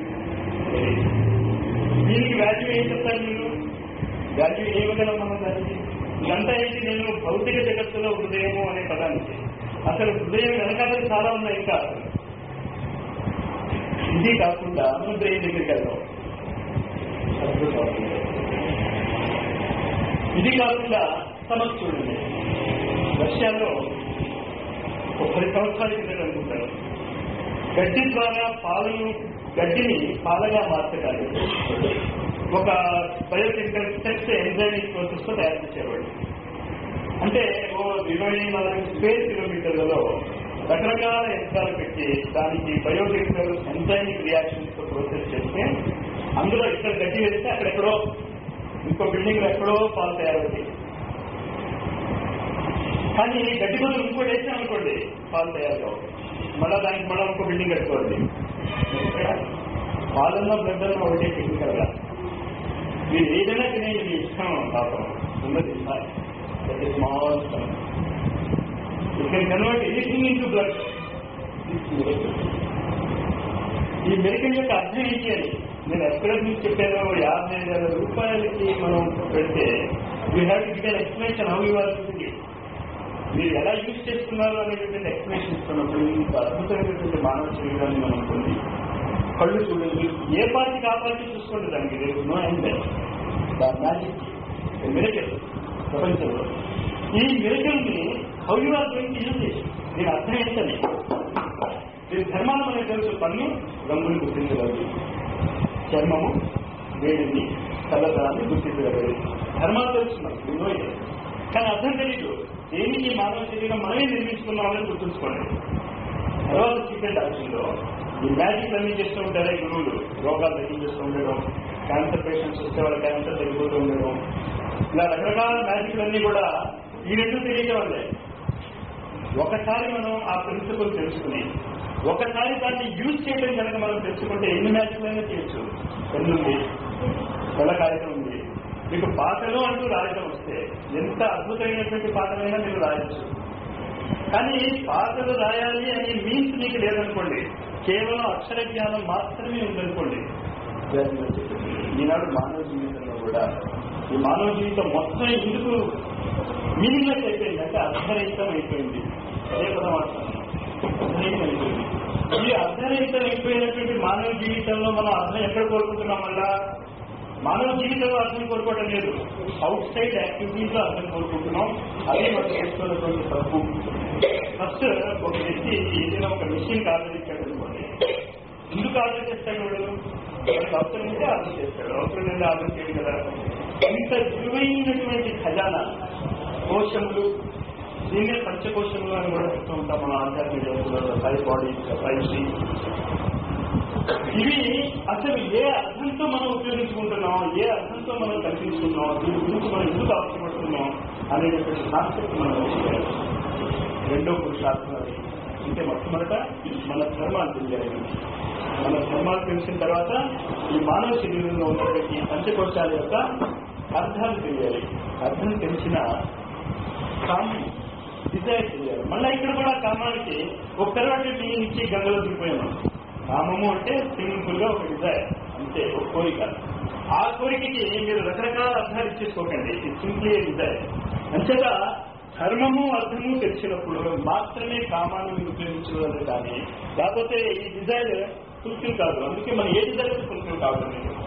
దీనికి వాల్యూ ఏం చెప్తారు మీరు వాల్యూ ఏమిగలం మనం దానికి ఇదంతా ఏంటి నేను భౌతిక జగత్తులో హృదయము అనే పదానికి అసలు హృదయం వెనకాల చాలా ఉన్నాయి ఇంకా ఇది కాకుండా మనం బ్రెయిన్ దగ్గరికి వెళ్దాం ఇది కాకుండా సమస్య చూడండి రష్యాలో ఒక పది సంవత్సరాల కిందట అనుకుంటారు గడ్డి ద్వారా పాలను గడ్డిని పాలగా మార్చడానికి ఒక బయోకెమికల్ స్టెప్స్ ఎంజైమిక్ ప్రాసెస్ తో తయారు చేసేవాడు అంటే ఓ ఇరవై నాలుగు స్క్వేర్ కిలోమీటర్లలో రకరకాల యంత్రాలు పెట్టి దానికి బయోకెమికల్ ఎంజైమిక్ రియాక్షన్స్ తో ప్రాసెస్ చేస్తే అందులో ఇక్కడ గడ్డి వేస్తే అక్కడెక్కడో ఇంకో బిల్డింగ్ ఎక్కడో పాలు తయారవుతాయి కానీ గడ్డి బదులు ఇంకోటి వేసాం అనుకోండి పాలు తయారు కావు మళ్ళా దానికి మళ్ళీ ఇంకో బిల్డింగ్ కట్టుకోవాలి పాలల్లో బ్లడ్ ఒకటే టెక్నికల్ గా మీరు ఏదైనా తినే మీ ఇష్టం పాపం ఉన్నది small you can convert anything into blood ఈ మెడికల్ యొక్క అర్థం ఏంటి అని నేను ఎక్కడ నుంచి చెప్పాను యాభై వేల రూపాయలకి మనం పెడితే you have to give explanation how you are మీరు ఎలా యూజ్ చేస్తున్నారు అనేటువంటి ఎక్స్ప్లెనేషన్ ఇస్తున్నప్పుడు ఇంత అద్భుతమైనటువంటి మానవ శరీరాన్ని మనం పొంది కళ్ళు చూడండి ఏ పార్టీ కాపాడి చూసుకోండి దానికి రేపు నో ఎండ్ మ్యాజిక్ మిరకల్ ప్రపంచంలో ఈ మిరకల్ ని how you are going to use చేసి దీని అర్థం ఏంటని దీని ధర్మాలు మనకు తెలుసు పన్ను రంగుని గుర్తించగలదు చర్మము వేడిని చల్లదనాన్ని గుర్తించగలదు ధర్మాలు తెలుసు మనకు ఎన్నో ఇదే. కానీ అర్థం తెలియదు దేనికి మానవ శరీరం మనమే నిర్మించుకున్నామని గుర్తుంచుకోండి తర్వాత సీక్రెట్ ఆప్షన్లో ఈ మ్యాజిక్ అన్ని చేస్తూ ఉంటారే గురువులు రోగాలు తగ్గించేస్తూ ఉండడం క్యాన్సర్ పేషెంట్స్ వస్తే వాళ్ళ క్యాన్సర్ తగ్గిపోతూ ఉండడం ఇలా రకరకాల మ్యాజిక్లన్నీ కూడా ఈ రెండు తెలియడం వల్లే ఒకసారి మనం ఆ ప్రిన్సిపల్ తెలుసుకుని ఒకసారి దాన్ని యూజ్ చేయడం కనుక మనం తెలుసుకుంటే ఎన్ని మ్యాచ్లైనా చేయొచ్చు పెన్నుంది తెల్ల కాగితం ఉంది మీకు పాటలు అంటూ రాయటం వస్తే ఎంత అద్భుతమైనటువంటి పాటలైనా మీరు రాయొచ్చు కానీ పాటలు రాయాలి అనే మీన్స్ మీకు లేదనుకోండి కేవలం అక్షర జ్ఞానం మాత్రమే ఉందనుకోండి ఈనాడు మానవ జీవితంలో కూడా ఈ మానవ జీవితం మొత్తం ఎందుకు మీనింగ్లెస్ అయిపోయింది అంటే అర్ధరహితం అయిపోయింది అదే పదం మాట్లాడుతున్నాం అర్ధరహితం అయిపోయింది ఈ అర్ధరహితం అయిపోయినటువంటి మానవ జీవితంలో మనం అర్థం ఎక్కడ కోరుకుంటున్నాం వల్ల మానవ జీవితంలో అర్థం కోరుకోవడం లేదు అవుట్ సైడ్ యాక్టివిటీస్ లో అర్థం కోరుకుంటున్నాం అదే మనం చేస్తున్నటువంటి తప్పు ఫస్ట్ ఒక వ్యక్తి ఏదైనా ఒక మిషన్ ఆర్డర్ ఇచ్చాడు అనుకోండి ఎందుకు ఆర్డర్ చేస్తాడు వాడు వాడికి అవసరం ఉంటే ఆర్డర్ చేస్తాడు అవసరం లేదా ఆర్డర్ చేయడు కదా ఇంత విలువైనటువంటి ఖజానా కోశములు దీన్నే పంచకోశములు అని కూడా చెప్తూ ఉంటాం మన ఆధ్యాత్మిక జగత్తులో ఫైవ్ బాడీస్ ఫైవ్ సీన్స్ ఇవి అసలు ఏ అర్థంతో మనం ఉపయోగించుకుంటున్నాం ఏ అర్థంతో మనం కల్పించుకున్నాం దీని గురించి మనం ఎందుకు అవసరపడుతున్నాం అనేటువంటి కాన్సెప్ట్ మనం నేర్చుకోవాలి. రెండో పురుషార్థం అది అంటే మొట్టమొదట మన ధర్మాలు తెలియాలి మన ధర్మాలు తెలిసిన తర్వాత ఈ మానవ శరీరంలో ఉన్నటువంటి ఈ పంచకోశాల యొక్క అర్థాలు తెలియాలి అర్థం తెలిసిన కామం డిజైర్ తెలియాలి మళ్ళీ ఇక్కడ కూడా కామానికి ఒక తర్వాత దీని ఇచ్చి గంగలో దిగిపోయాము కామము అంటే సింపుల్ గా ఒక డిజైర్ అంతే ఒక కోరిక ఆ కోరికకి మీరు రకరకాల అర్థాలు ఇచ్చేసుకోకండి సింప్లీ డిజైర్ అంతేగా ధర్మము అర్థము తెలిసినప్పుడు మాత్రమే కామాన్ని మీరు ఉపయోగించగలరు కానీ లేకపోతే ఈ డిజైర్ ఫుల్ఫిల్ కాదు అందుకే మనం ఏ డిజైర్ ఫుల్ఫిల్ కాదు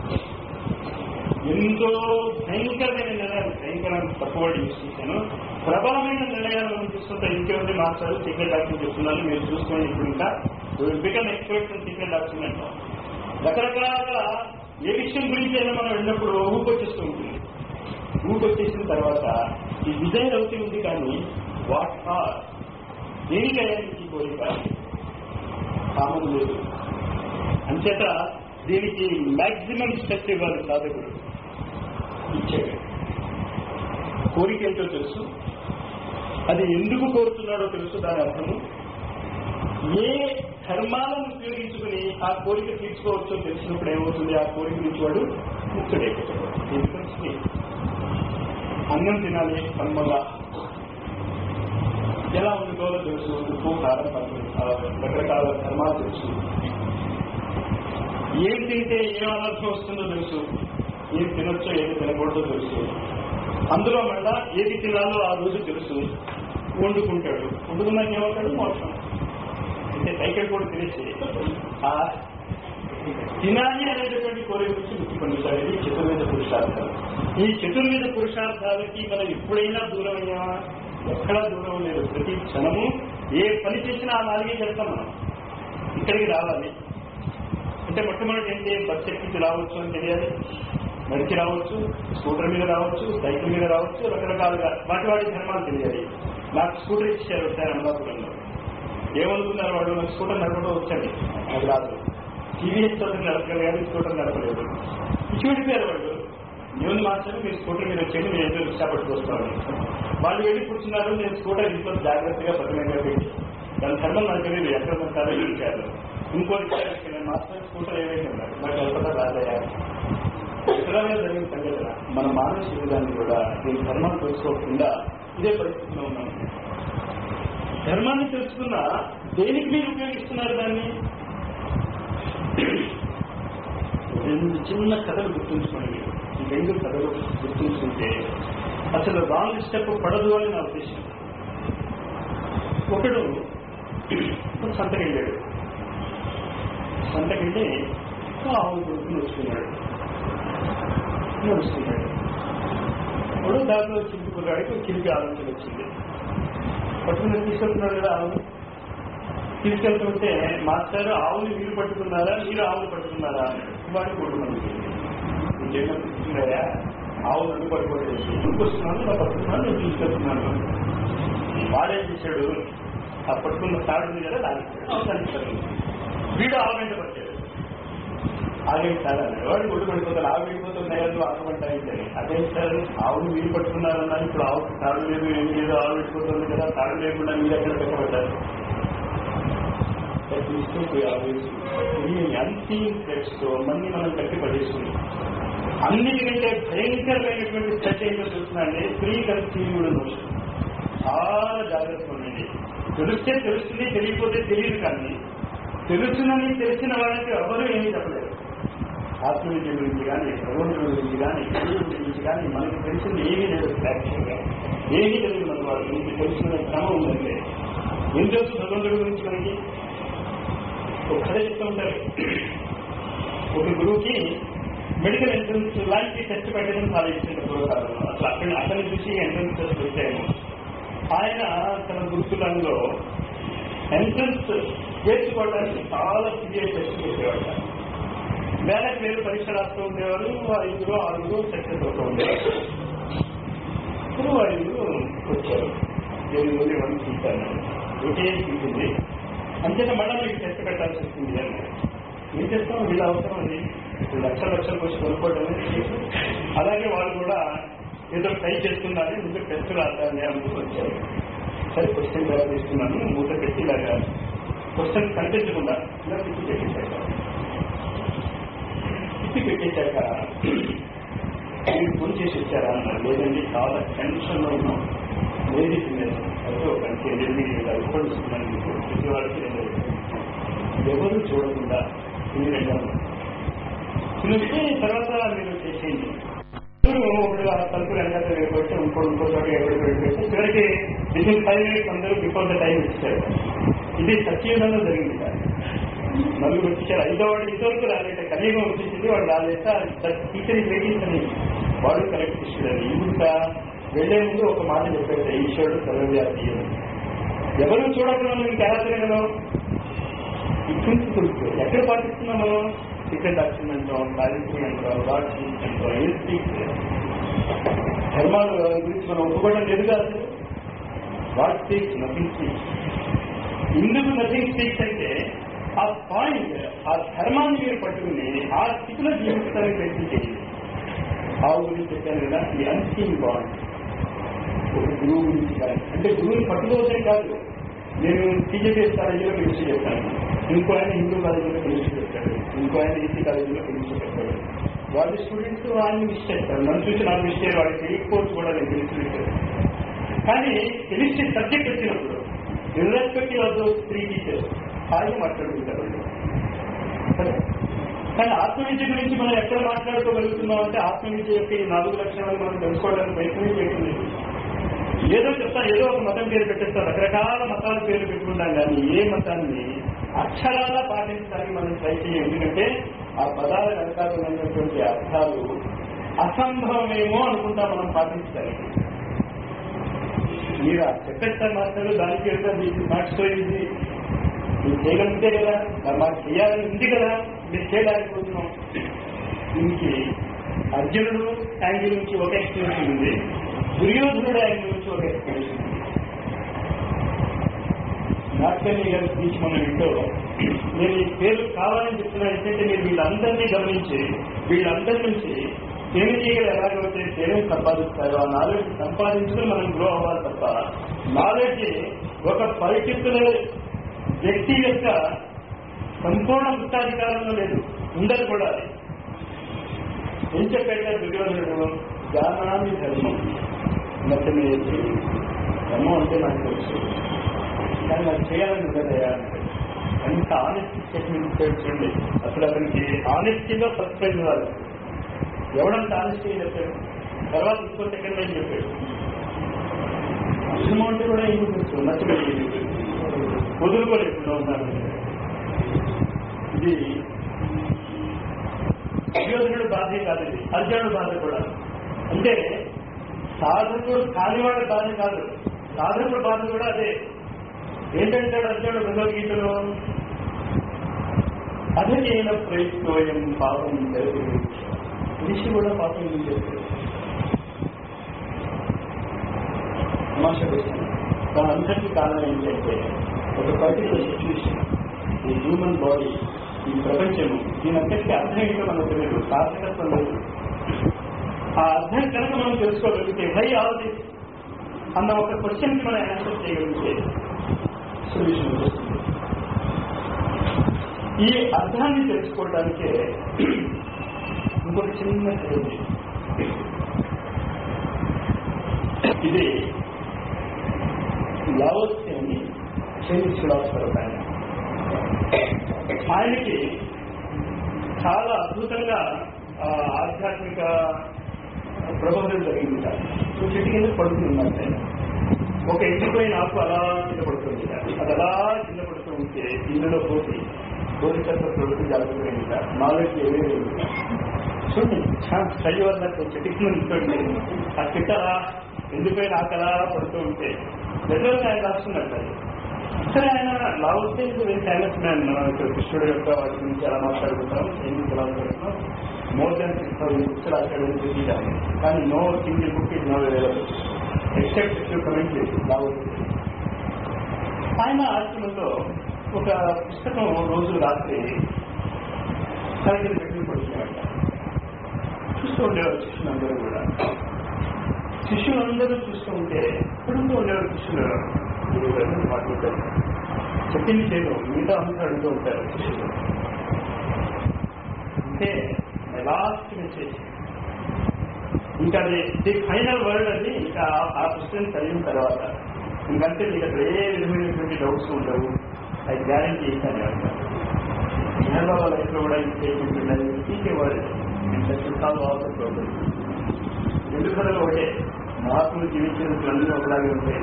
ఎంతో భయంకరమైన నిర్ణయాలు భయంకరమైన తక్కువ యూజ్ చేశాను ప్రబలమైన నిర్ణయాలు మనం తీసుకుంటే ఇంకేముంది మాస్టర్ సీక్రెట్ డాక్టర్ చెప్తున్నాను మీరు చూసుకొని ఇప్పుడు ఇంకా become experts in secret document రకరకాల ఏ విషయం గురించి అయినా మనం వెళ్ళినప్పుడు ఊపొచ్చేస్తూ ఉంటుంది ఊపొచ్చేసిన తర్వాత ఈ డిజైన్ అవుతుంది కానీ వాట్ ఆర్ దేనికైనా ఈ కోరిక కామన్ లేదు అంచేత దీనికి మాక్సిమం స్ట్రెస్ ఇవ్వాలి సాధకుడు ఇచ్చాడు కోరిక ఏంటో తెలుసు అది ఎందుకు కోరుతున్నాడో తెలుసు దాని అర్థము ఏ ధర్మాలను ఉపయోగించుకుని ఆ కోరిక తీర్చుకోవచ్చో తెలిసినప్పుడు ఏమవుతుంది ఆ కోరిక నుంచి వాడు ముక్తుడైపోతాడు ఎందుకంటే అన్నం తినాలి కమ్మగా ఎలా ఉంటుందో తెలుసు ఉప్పు కారం పనులు రకరకాల ధర్మాలు తెలుసు ఏం తింటే ఏం అనర్థం వస్తుందో తెలుసు ఏం తినొచ్చో ఏది తినకూడదో తెలుసు అందులో మళ్ళా ఏది తినాలో ఆ రోజు తెలుసు వండుకుంటాడు వండుకున్నాక ఏమవుతాడు మోసం అంటే సైకిల్ కూడా తినేసి ఆ తినాలి అనేటటువంటి కోరిక నుంచి ముక్తి పొందుతాడు ఇది చతుర్వేద పురుషార్థాలు ఈ చతుర్వేద పురుషార్థాలకి మనం ఎప్పుడైనా దూరం అయ్యామా ఎక్కడా దూరం లేదు ప్రతి క్షణము ఏ పని చేసినా ఆ నాలుగే చేస్తాం మనం ఇక్కడికి రావాలి అంటే మొట్టమొదటి ఏంటి బస్ ఎక్కించి రావచ్చు అని తెలియాలి నడిచి రావచ్చు స్కూటర్ మీద రావచ్చు సైకిల్ మీద రావచ్చు రకరకాలుగా వాటి వాటి ధర్మాలు తెలియాలి నాకు స్కూటర్ ఇచ్చారు ఒకసారి అమలాపురంలో ఏమనుకున్నారు వాడు నాకు స్కూటర్ నడపడం వచ్చండి అది రాదు టీవీఎస్ తోటి నడపగలిగారు స్కూటర్ నడపలేదు ఇచ్చి వెళ్ళిపోయారు వాళ్ళు నేను మాత్రమే మీరు స్కూటర్ మీద వచ్చేయండి మీరు ఏదో రిక్షా పట్టుకొస్తాను వాళ్ళు వెళ్ళి కూర్చున్నారు నేను స్కూటర్ ఇంట్లో జాగ్రత్తగా భద్రంగా పెట్టి దాని ధర్మం నాకు తెలియదు ఎక్కడ ఉంటారో ఇచ్చారు ఇంకో రిక్షా తీసుకెళ్ళాను మాత్రం స్కూటర్ ఏమైనా ఉన్నారు నాకు కల్పన రాదయ్యా ఇతరులుగా జరిగిన సంఘటన మన మానవ శరీరాన్ని కూడా దీని ధర్మాన్ని తెలుసుకోకుండా ఇదే పరిస్థితిలో ఉన్నాం ధర్మాన్ని తెలుసుకున్నా దేనికి మీరు ఉపయోగిస్తున్నారు దాన్ని రెండు చిన్న కథలు గుర్తుంచుకోండి మీరు ఈ రెండు కథలు గుర్తుంచుకుంటే అసలు రాంగ్ స్టెప్ పడదు అని నా ఉద్దేశం ఒకడు సంతకెళ్ళాడు సంతకెళ్ళి ఆవులు కొడుకుని వస్తున్నాడు నడుస్తున్నాడు ఇప్పుడు దాంట్లో చిలుకున్నాడికి చిలిపి ఆలోచన వచ్చింది పట్టుకుని తీసుకెళ్తున్నాడు కదా ఆవును తీసుకెళ్తుంటే మాస్టర్ ఆవుని మీరు పట్టుకున్నారా మీరు ఆవులు పట్టుకున్నారా వాడిని కొట్టుకున్నాను ఇంకేమో తీసుకున్నాయా ఆవు నన్ను పట్టుకోలేదు ఎందుకు వస్తున్నాను నా పట్టుకున్నాను నేను తీసుకెళ్తున్నాను వాడేం చేశాడు ఆ పట్టుకున్న తాడు ఉంది కదా లాగేశాడు ఆవు లాగేశాడు వీడు ఆవు వెంట పట్టాడు ఆగేది తాడు అన్నాడు వాడు కొట్టు పడిపోతాడు ఆవు వెళ్ళిపోతున్నాయి కదా లేదు ఆకమంటాయి అదే సార్ ఆవును మీరు పట్టుకున్నారన్నా ఇప్పుడు ఆవు తాడు లేదు ఏం లేదు ఆవు పెట్టుకుంటుంది కదా తాడు లేకుండా మీరు ఎక్కడ పెట్టబడ్డారు అన్సీన్ థ్రెట్స్ తో మన్ని మనం కట్టి పడేస్తున్నాం అన్నిటికంటే భయంకరమైనటువంటి థ్రెట్ ఏంటో చూస్తున్నాండి ప్రీ కన్సీవ్డ్ నోషన్ చాలా జాగ్రత్తగా ఉండండి తెలిస్తే తెలుస్తుంది తెలియకపోతే తెలియదు కానీ తెలుసునని తెలిసిన వాళ్ళకి ఎవరు ఏమీ చెప్పలేరు ఆత్మవిద్య గురించి కానీ భగవంతుడి గురించి కానీ దేవుడి గురించి కానీ మనకి తెలిసింది ఏమీ లేదు ప్రాక్టికల్గా ఏమీ తెలియదు మన వాళ్ళ గురించి తెలుసుకునే క్రమం ఉందంటే ఏం తెలుసు భగవంతుడి గురించి మనకి ఒక కథ చెప్తూ ఉంటారు ఒక గురువుకి మెడికల్ ఎంట్రన్స్ లాంటి టెస్ట్ పెట్టడం చాలా ఇష్టం పూర్వకాలంలో అసలు అక్కడ అతన్ని చూసి ఎంట్రన్స్ టెస్ట్ పెట్టాము ఆయన తన గురుకులంలో ఎంట్రన్స్ చేసుకోవడానికి చాలా సివియర్ టెస్ట్ పెట్టేవాడు వేలకు వేలు పరీక్ష రాస్తూ ఉండేవారు ఐదుగురు ఆరుగురు సక్సెస్ అవుతూ ఉండేవారు ఇప్పుడు ఐదుగురు వచ్చారు ఎనిమిది మంది వన్ తీశాను ఒకే తీసింది అంచేత మళ్ళీ మీకు టెస్ట్ పెట్టాల్సి వస్తుంది అని ఏం చేస్తాం వీళ్ళ అవసరం అది ఇప్పుడు లక్షల లక్షలు వచ్చి కొనుక్కోవడం అలాగే వాళ్ళు కూడా ఏదో ట్రై చేస్తున్నారని ముందు టెస్ట్ రాద్దాన్ని అనుకుని వచ్చారు సరే క్వశ్చన్ తయారు చేస్తున్నాను మూత పెట్టి ఇలాగా క్వశ్చన్ కనిపించకుండా ఇలా తిప్పి పెట్టేశాక తిప్పి పెట్టేశాక మీరు ఫోన్ చేసి వచ్చారా అన్నారు లేదండి చాలా టెన్షన్లో ఉన్నాం లేడీ తిన్నాను అయితే ఒక గంట ఎనిమిది ఇస్తున్నాను మీకు ప్రతి వాళ్ళకి ఎవరు చూడకుండా తిని తినిస్తే తర్వాత మీరు చేసేయండి ఒకటి ఆ తలుపు వెనకాల వెళ్ళిపోతే ఇంకో ఇంకో చోట ఎవరు వెళ్ళిపోతే చివరికి వితిన్ ఫైవ్ మినిట్స్ అందరూ బిఫోర్ ద టైం ఇచ్చారు ఇది సత్యయుగంలో జరిగింది సార్ నలుగురు వచ్చారు ఐదో వాడు ఇంతవరకు రాలేట కలియుగం వచ్చేసింది వాడు రాలేట టీచర్ వెయిటింగ్ అని వాడు కరెక్ట్ ఇచ్చాడు ఇంకా వెళ్లే ముందు ఒక మాట చెప్పాడు ఈశ్వరుడు సర్వవ్యాప్తి ఎవరు చూడకుండా మనం ఇంకెలా తిరగలం ఈ ప్రిన్సిపల్స్ ఎక్కడ పాటిస్తున్నాం మనం సీక్రెట్ డాక్టర్ అంటాం సావిత్రి అంటాం లార్డ్ స్పీక్ అంటాం ఏ స్పీక్ ధర్మాల గురించి మనం ఒప్పుకోవడం లేదు కాదు వాట్ స్పీక్స్ నథింగ్ స్పీక్స్ ఎందుకు నథింగ్ స్పీక్స్ అంటే ఆ పాయింట్ ఆ ధర్మాన్ని మీరు పట్టుకుని ఆ స్థితిలో జీవిస్తానికి ప్రయత్నం చేయండి ఆవు గురించి చెప్పాను కదా ఈ అన్సీన్ బాండ్ ఒక గురువు గురించి కానీ అంటే గురువుని పట్టుకోవచ్చే కాదు నేను టీజీపీఎస్ కాలేజీలో కెమిస్ట్రీ చెప్తాను ఇంకో ఆయన హిందూ కాలేజీలో కెమిస్ట్రీ చెప్తాడు ఇంకో ఆయన ఈసీ కాలేజీలో కెమిస్ట్రీ చెప్తాడు వాళ్ళ స్టూడెంట్స్ ఆయన్ని మిస్ చేస్తారు నన్ను చూసి నాకు మిస్ చేయరు వాడికి తెలియకపోవచ్చు కూడా నేను కెమిస్ట్రీ చెప్తాను కానీ కెమిస్ట్రీ సబ్జెక్ట్ వచ్చినప్పుడు irrespective of those three teachers హాయిగా మాట్లాడుకుంటారు సరే కానీ ఆత్మవిద్య గురించి మనం ఎక్కడ మాట్లాడుకోగలుగుతున్నాం అంటే ఆత్మవిద్య యొక్క ఈ నాలుగు లక్షణాలు మనం తెలుసుకోవడానికి ప్రయత్నం చేయడం లేదు ఏదో చెప్తా ఏదో ఒక మతం పేరు పెట్టేస్తాం రకరకాల మతాల పేరు పెట్టుకుంటాం కానీ ఏ మతాన్ని అక్షరాలా పాటించడానికి మనం ట్రై చేయం ఎందుకంటే ఆ పదాల వెనకాల ఉన్నటువంటి అర్థాలు అసంభవమేమో అనుకుంటా మనం పాటించడానికి మీరు చెప్పేస్తారు మాస్టర్ దానికి వెళ్తా మీకు నాట్ సో ఈజీ మీరు చేయగలిగితే కదా మరి మాకు చేయాలని ఉంది కదా మీరు చేయలేకపోతున్నాం దీనికి అర్జునుడు యాంగిల్ నుంచి ఒక ఎక్స్ప్లెనేషన్ ఉంది దుర్యోధనుడు యాంగిల్ నుంచి ఒక ఎక్స్ప్లెనేషన్ ఉంది నాట్కర్ణి గారి స్పీచ్ మనం ఇంట్లో నేను ఈ పేరు కావాలని చెప్తున్నా ఏంటంటే మీరు వీళ్ళందరినీ గమనించి వీళ్ళందరి నుంచి తేనెటీగలు ఎలాగైతే తేనె సంపాదిస్తారో ఆ నాలెడ్జ్ సంపాదించుకుని మనం గ్రో అవ్వాలి తప్ప నాలెడ్జ్ ఒక పర్టికులర్ వ్యక్తి యొక్క సంపూర్ణ గుత్తాధికారంలో లేదు ఉండదు కూడా అది. ఏం చెప్పాడు దుర్యోధనుడు జ్ఞానాన్ని ధర్మం నచ్చమే ధర్మం అంటే నాకు తెలుసు కానీ నాకు చేయాలని ఉండదయా అంత ఆనెస్టీ స్టేట్మెంట్ చూడండి అసలు అతనికి ఆనెస్టీలో ఫస్ట్ ప్రైజ్ రాదు ఎవడంత ఆనెస్టీ చెప్పాడు తర్వాత ఇంకో సెకండ్ లైన్ చెప్పాడు అసలు అంటే కూడా ఏం తెలుసు నచ్చమే వదులుకోలేకుండా ఉన్నారు ఇది దుర్యోధనుడు బాధే కాదండి అర్జునుడు బాధ కూడా అంటే సాధకుడు కానివాడి బాధ కాదు సాధకుడు బాధ కూడా అదే ఏంటంటాడు అర్జునుడు భగవద్గీతలో అధజైన ప్రయత్నోయం పాపం మనిషి కూడా పాపం ఏం చేస్తాడు తమాషకొస్తుంది దాని అంతటి కారణం ఏంటంటే ఒక పర్టికులర్ సిచ్యువేషన్ ఈ హ్యూమన్ బాడీ ఈ ప్రపంచము దీని అంతటికీ అర్థం ఏంటో మనకు తెలియదు సార్థకత్వం లేదు అర్థం కనుక మనం తెలుసుకోగలిగితే వై ఆల్ దిస్ అన్న ఒక క్వశ్చన్ కి మనం ఆన్సర్ చేయగలిగితే సొల్యూషన్ వస్తుంది ఈ అర్థాన్ని తెలుసుకోవడానికే ఇంకొక చిన్న కథ ఉంది ఇది లావోత్సే అని చైనీస్ ఫిలాసఫర్ ఒక ఆయన ఆయనకి చాలా అద్భుతంగా ఆ, ఆధ్యాత్మిక ప్రబోధం జరిగింది సార్ సో చెట్టు కింద పడుతుంది ఆయన ఒక ఎండిపోయిన ఆకు అలా కింద పడుతుంది సార్ అది అలా కింద పడుతూ ఉంటే ఇందులో పోసి గోరికత్వ ప్రవృత్తి జరుగుతుంది సార్ నాలెడ్జ్ ఏమేమి చూడండి చలి వల్ల చెట్టు కింద నిల్చోండి ఆ చెట్టు అలా ఎండిపోయిన ఆకు అలా పడుతూ ఉంటే నిజంగా ఆయన రాస్తున్నట్టు అది సరే ఆయన లావుతే వెరీ ఫేమస్ మ్యాన్ మనం ఇక్కడ కృష్ణుడు యొక్క వాటి గురించి ఎలా మాట్లాడుకుంటాం ఎందుకు ఎలా మాట్లాడుతున్నాం more than six thousand books రాశాడు అని తెలియదు కానీ no single book is no available except if you comment లావుతే ఆయన ఆశ్రమంలో ఒక పుస్తకం రోజు రాత్రి తరగతి పెట్టుకుని పడుతున్నాడు చూస్తూ ఉండేవారు శిష్యులందరూ కూడా శిష్యులందరూ చూస్తూ ఉంటే పడుతూ ఉండేవారు శిష్యులు గురువు గారు మాట్లాడతారు చెప్పింది చేయడం మిగతా అంతా అడుగుతూ ఉంటారు శిష్యులు అంటే లాస్ట్ మెసేజ్ ఇంకా అది ది ఫైనల్ వర్డ్ అది ఇంకా ఆ పుస్తకం చదివిన తర్వాత ఇంకంటే మీకు అక్కడ ఏ విధమైనటువంటి డౌట్స్ ఉండవు అది గ్యారంటీ ఇస్తాను జనరల్ లైఫ్ లో కూడా ఇది చేయకుంటున్నది speak a word solve all the problem రెండు కథలు ఒకటే మహాత్ములు జీవించినట్లు అన్నీ ఒకలాగే ఉంటాయి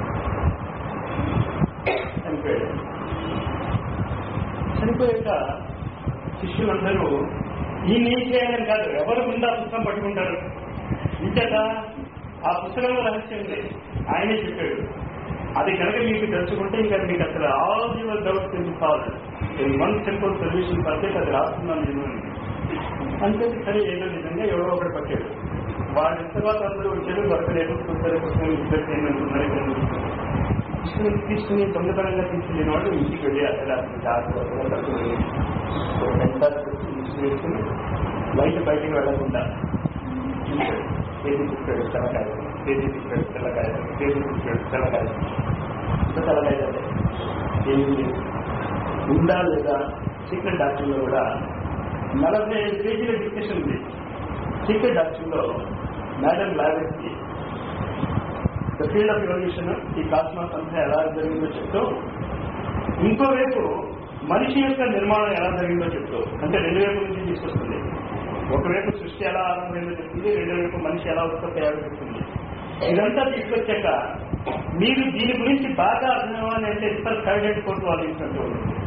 చనిపోయాడు చనిపోయాక శిష్యులందరూ ఈయన ఏం చేయాలని కాదు ఎవరు ముందు ఆ పుస్తకం పట్టుకుంటారు ఇంతట ఆ పుస్తకంలో రహస్యం లేదు ఆయనే చెప్పాడు అది కనుక మీకు తెలుసుకుంటే ఇంకా మీకు అసలు ఆల్ యువర్ డౌట్స్ ఎందుకు కావాలి వన్ సింపుల్ సొల్యూషన్ పడితే అది రాస్తున్నాను నేను అని. అంతే సరే ఏదో నిజంగా ఎవరో ఒకటి పట్టాడు వాడి తర్వాత అందరూ వచ్చారు దొరకలేదు పుస్తకం పుస్తకం ఇద్దరు చేయనుకున్నారు తీసుకుని తీసుకుని దొంగతనంగా తీసుకెళ్ళిన వాళ్ళు ఇంటికి వెళ్ళి అసలు అసలు జాగ్రత్త వేసుకుని బయట బయటికి వెళ్ళకుండా తేదీ తీసుకెళ్ళి తెల్లకాయ తేదీ తీసుకెళ్ళి తెల్లకాయ తేదీ తీసుకెళ్ళి తెల్లకాయ ఇంత తెల్లకాయ అంటే ఏమి లేదు ఉందా లేదా సీక్రెట్ డాక్టర్లో కూడా నలభై ఐదు పేజీల డిస్కషన్ ఉంది సీక్రెట్ డాక్టర్లో madam Blavatsky the field of evolution ఈ కాస్మాస్ అంతా ఎలా జరిగిందో చెప్తూ ఇంకోవైపు మనిషి యొక్క నిర్మాణం ఎలా జరిగిందో చెప్తూ అంటే రెండు వైపు నుంచి తీసుకొస్తుంది ఒకవైపు సృష్టి ఎలా ఆరంభమైందో చెప్తుంది రెండో వైపు మనిషి ఎలా ఉత్పత్తి అయ్యాలో చెప్తుంది ఇదంతా తీసుకొచ్చాక మీరు దీని గురించి బాగా అర్థం అవ్వాలి అంటే ఇస్తారు థర్డ్ కోర్టు వాళ్ళు ఇచ్చినట్టు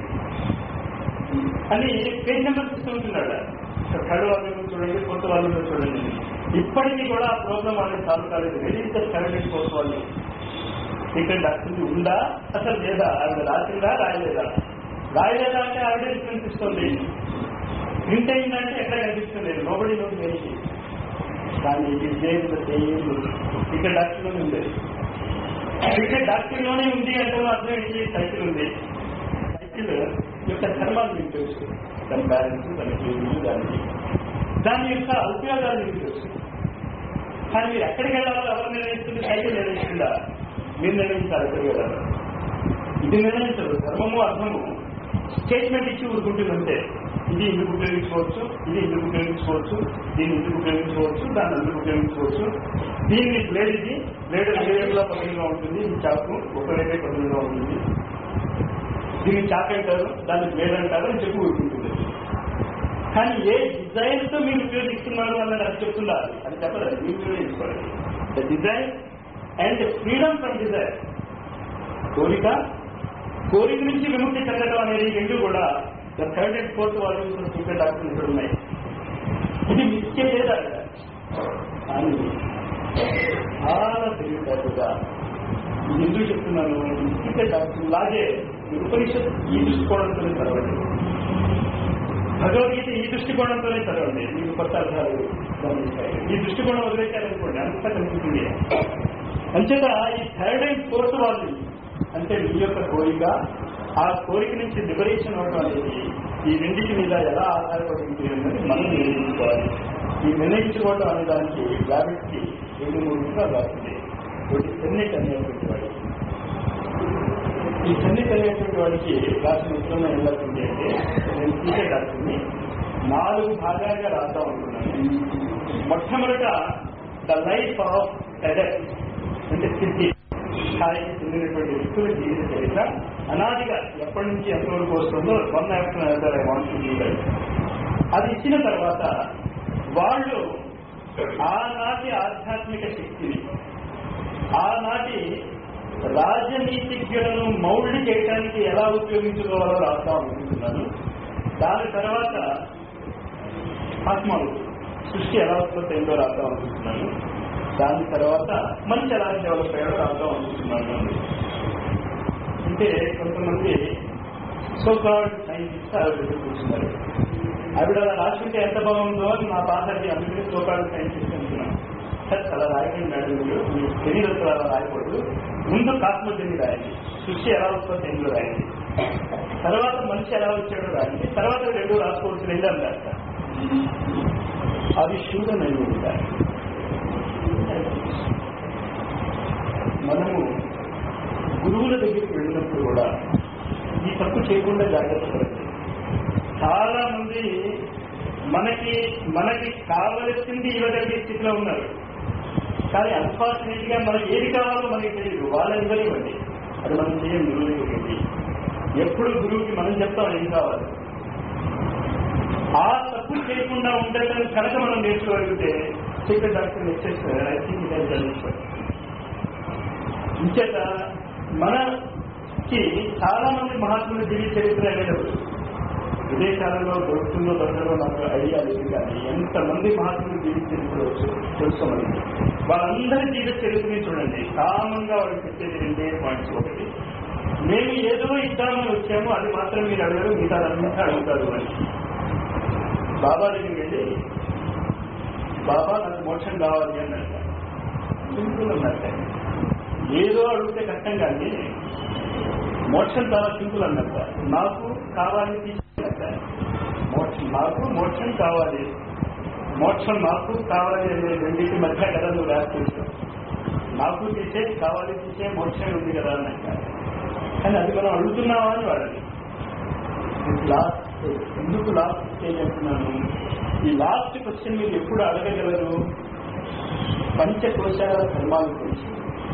అని పేజ్ నెంబర్ తీసుకుంటున్నాడు థర్డ్ వాళ్ళు చూడండి ఫోర్త్ వాళ్ళు చూడండి ఇప్పటికీ కూడా ఆ ప్రోగ్రామ్ వాళ్ళకి సాల్వ్ కాలేదు వెరీ థర్డ్ కోర్టు వాళ్ళు ఇక్కడ డాక్టర్ ఉందా అసలు లేదా ఆవిడ రాసిందా రాయలేదా రాయలేదా అంటే ఆవిడే రిఫరెన్స్ ఇస్తుంది ప్రింట్ అయిందంటే ఎక్కడ కనిపిస్తుంది నోబడి నోట్ చేసి కానీ ఇది లేదు ఇక్కడ డాక్టర్లోనే ఉంది ఇక్కడ డాక్టర్లోనే ఉంది అంటే అర్థం ఏంటి సైకిల్ ఉంది సైకిల్ యొక్క ధర్మాలు మీకు తెలుసు దాని బ్యాలెన్స్ దాని క్లీనింగ్ దానికి దాని యొక్క ఉపయోగాలు మీకు తెలుసు కానీ మీరు ఎక్కడికి వెళ్ళాలో ఎవరు నిర్ణయిస్తుంది సైకిల్ నిర్ణయిస్తుందా మీరు నిర్ణయించాలి ఎక్కడికి వెళ్ళాలి ఇది నిర్ణయించదు ధర్మము అర్థము స్టేట్మెంట్ ఇచ్చి ఊరుకుంటుందంటే ఇది ఇందుకు ఉపయోగించుకోవచ్చు ఇది ఇందుకు ఉపయోగించుకోవచ్చు దీన్ని ఇందుకు ఉపయోగించుకోవచ్చు దాన్ని అందుకు ఉపయోగించుకోవచ్చు దీన్ని బ్లేడ్ ఇది బ్లేడ్ రెండు వైపులా పదులుగా ఉంటుంది ఇది చాకు ఒక వైపే పదులుగా ఉంటుంది దీన్ని చాక్ అంటారు దాన్ని బ్లేడ్ అంటారు అని చెప్పి ఊరుకుంటుంది కానీ ఏ డిజైన్ తో మీరు ఉపయోగిస్తున్నారు అన్నది అది చెప్తుందా అది చెప్పదు అది మీరు ఉపయోగించుకోవాలి the design and freedom from desire కోరిక కోరిక నుంచి విముక్తి చెందడం అనేది రెండు కూడా the third and fourth volumes secret doctor ఇక్కడ ఉన్నాయి ఇది నిత్య లేదా కానీ చాలా తెలివితేటగా ఇది ఎందుకు చెప్తున్నాను సీక్రెట్ డాక్టర్ లాగే ఈ ఉపనిషత్ ఈ దృష్టికోణంతోనే చదవండి భగవద్గీత ఈ దృష్టికోణంతోనే చదవండి మీకు కొత్త అర్థాలు గమనిస్తాయి ఈ దృష్టికోణం వదిలేశారనుకోండి అంతా కనిపిస్తుంది అంచేత ఈ థర్డ్ అండ్ ఫోర్త్ వాళ్ళు అంటే మీ యొక్క కోరిక ఆ కోరిక నుంచి లిబరేషన్ అవడం అనేది ఈ రెండింటి మీద ఎలా ఆధారపడి ఉంటుంది అన్నది మనం నిర్ణయించుకోవాలి ఈ నిర్ణయించుకోవడం అనే దానికి ర్యాబిట్ కి రెండు మూడు విషయాలు రాస్తుంది ఒకటి సెన్నెట్ అనేటువంటి వాడు ఈ సెన్నెట్ అనేటువంటి వాడికి రాసిన ఉత్తరం ఏం రాసింది అంటే నేను చూసే రాసింది నాలుగు భాగాలుగా రాద్దాం అనుకున్నాను మొట్టమొదట ద లైఫ్ ఆఫ్ ఎడర్ అంటే స్థితి స్థాయికి చెందినటువంటి వ్యక్తుల జీవిత చరిత్ర అనాదిగా ఎప్పటి నుంచి ఎంతవరకు వస్తుందో వన్ ఆఫ్టర్ ఐ వాంట్ అది ఇచ్చిన తర్వాత వాళ్ళు ఆనాటి ఆధ్యాత్మిక శక్తిని ఆనాటి రాజనీతిజ్ఞులను మౌల్డ్ చేయడానికి ఎలా ఉపయోగించుకోవాలో రాస్తా అనుకుంటున్నాను దాని తర్వాత ఆత్మలు సృష్టి ఎలా ఉత్పత్తి అయిందో రాద్దాం అనుకుంటున్నాను దాని తర్వాత మంచి ఎలా డెవలప్ అయ్యాడో రాద్దాం అనుకుంటున్నాను అంటే కొంతమంది సోకాల్డ్ సైంటిస్ట్ ఆవిడ దగ్గర కూర్చున్నారు ఆవిడ అలా రాసుకుంటే ఎంత బాగుందో అని నా బాధకి అందుకని సోకాల్డ్ సైంటిస్ట్ అంటున్నాను సార్ అలా రాయకండి మేడం మీరు మీ తెలియదు అలా రాయకూడదు ముందు కాస్మోజని రాయండి సృష్టి ఎలా ఉత్పత్తి అయిందో రాయండి తర్వాత మనిషి ఎలా వచ్చాడో రాయండి తర్వాత రెండు రాసుకోవచ్చు రెండు అని రాస్తారు అది శూడనై ఉంటాయి మనము గురువుల దగ్గరికి వెళ్ళినప్పుడు కూడా ఈ తప్పు చేయకుండా జాగ్రత్త పడండి చాలా మంది మనకి మనకి కావలసింది ఇవ్వగలిగే స్థితిలో ఉన్నారు కానీ అన్ఫార్చునేట్ గా మనకి ఏది కావాలో మనకి తెలియదు వాళ్ళని ఇవ్వనివ్వండి అది మనం చేయం గురువు దగ్గరికి వెళ్ళి ఎప్పుడు గురువుకి మనం చెప్తాం ఏం కావాలి ఆ తప్పు చేయకుండా ఉండటం కనుక మనం నేర్చుకోగలిగితే సీక్రెట్ డాక్టర్ నేర్చేస్తారు ఐ థింక్ ఇట్ ఇంచేత మనకి చాలా మంది మహాత్ముల జీవిత చరిత్ర అవైలబుల్ విదేశాలలో దొరుకుతుందో దొరకదో నాకు ఐడియా లేదు కానీ ఎంతమంది మహాత్ములు జీవిత చరిత్ర తెలుసు మనకి వాళ్ళందరి జీవిత చరిత్రని చూడండి కామన్ గా వాళ్ళకి చెప్పేది రెండే పాయింట్స్ ఒకటి మేము ఏదో ఇద్దామని వచ్చాము అది మాత్రం మీరు అడగరు మిగతా అంతా అడుగుతారు అని బాబా దగ్గరికి వెళ్ళి బాబా నాకు మోక్షం కావాలి అన్నట్ట సింపుల్ అన్నట్ట ఏదో అడిగితే కష్టం కానీ మోక్షం చాలా సింపుల్ అన్నట్ట నాకు కావాలి తీసుకున్నట్ట మోక్షం నాకు మోక్షం కావాలి మోక్షం నాకు కావాలి అనే రెండింటి మధ్య కదా నువ్వు రాసి నాకు తీసే కావాలి తీసే మోక్షం ఉంది కదా అన్నట్ట కానీ అది మనం అడుగుతున్నావా అని వాడని లాస్ట్ ఎందుకు లాస్ట్ స్టేజ్ అంటున్నాను ఈ లాస్ట్ క్వశ్చన్ మీరు ఎప్పుడు అడగగలరు పంచకోశాల ధర్మాల గురించి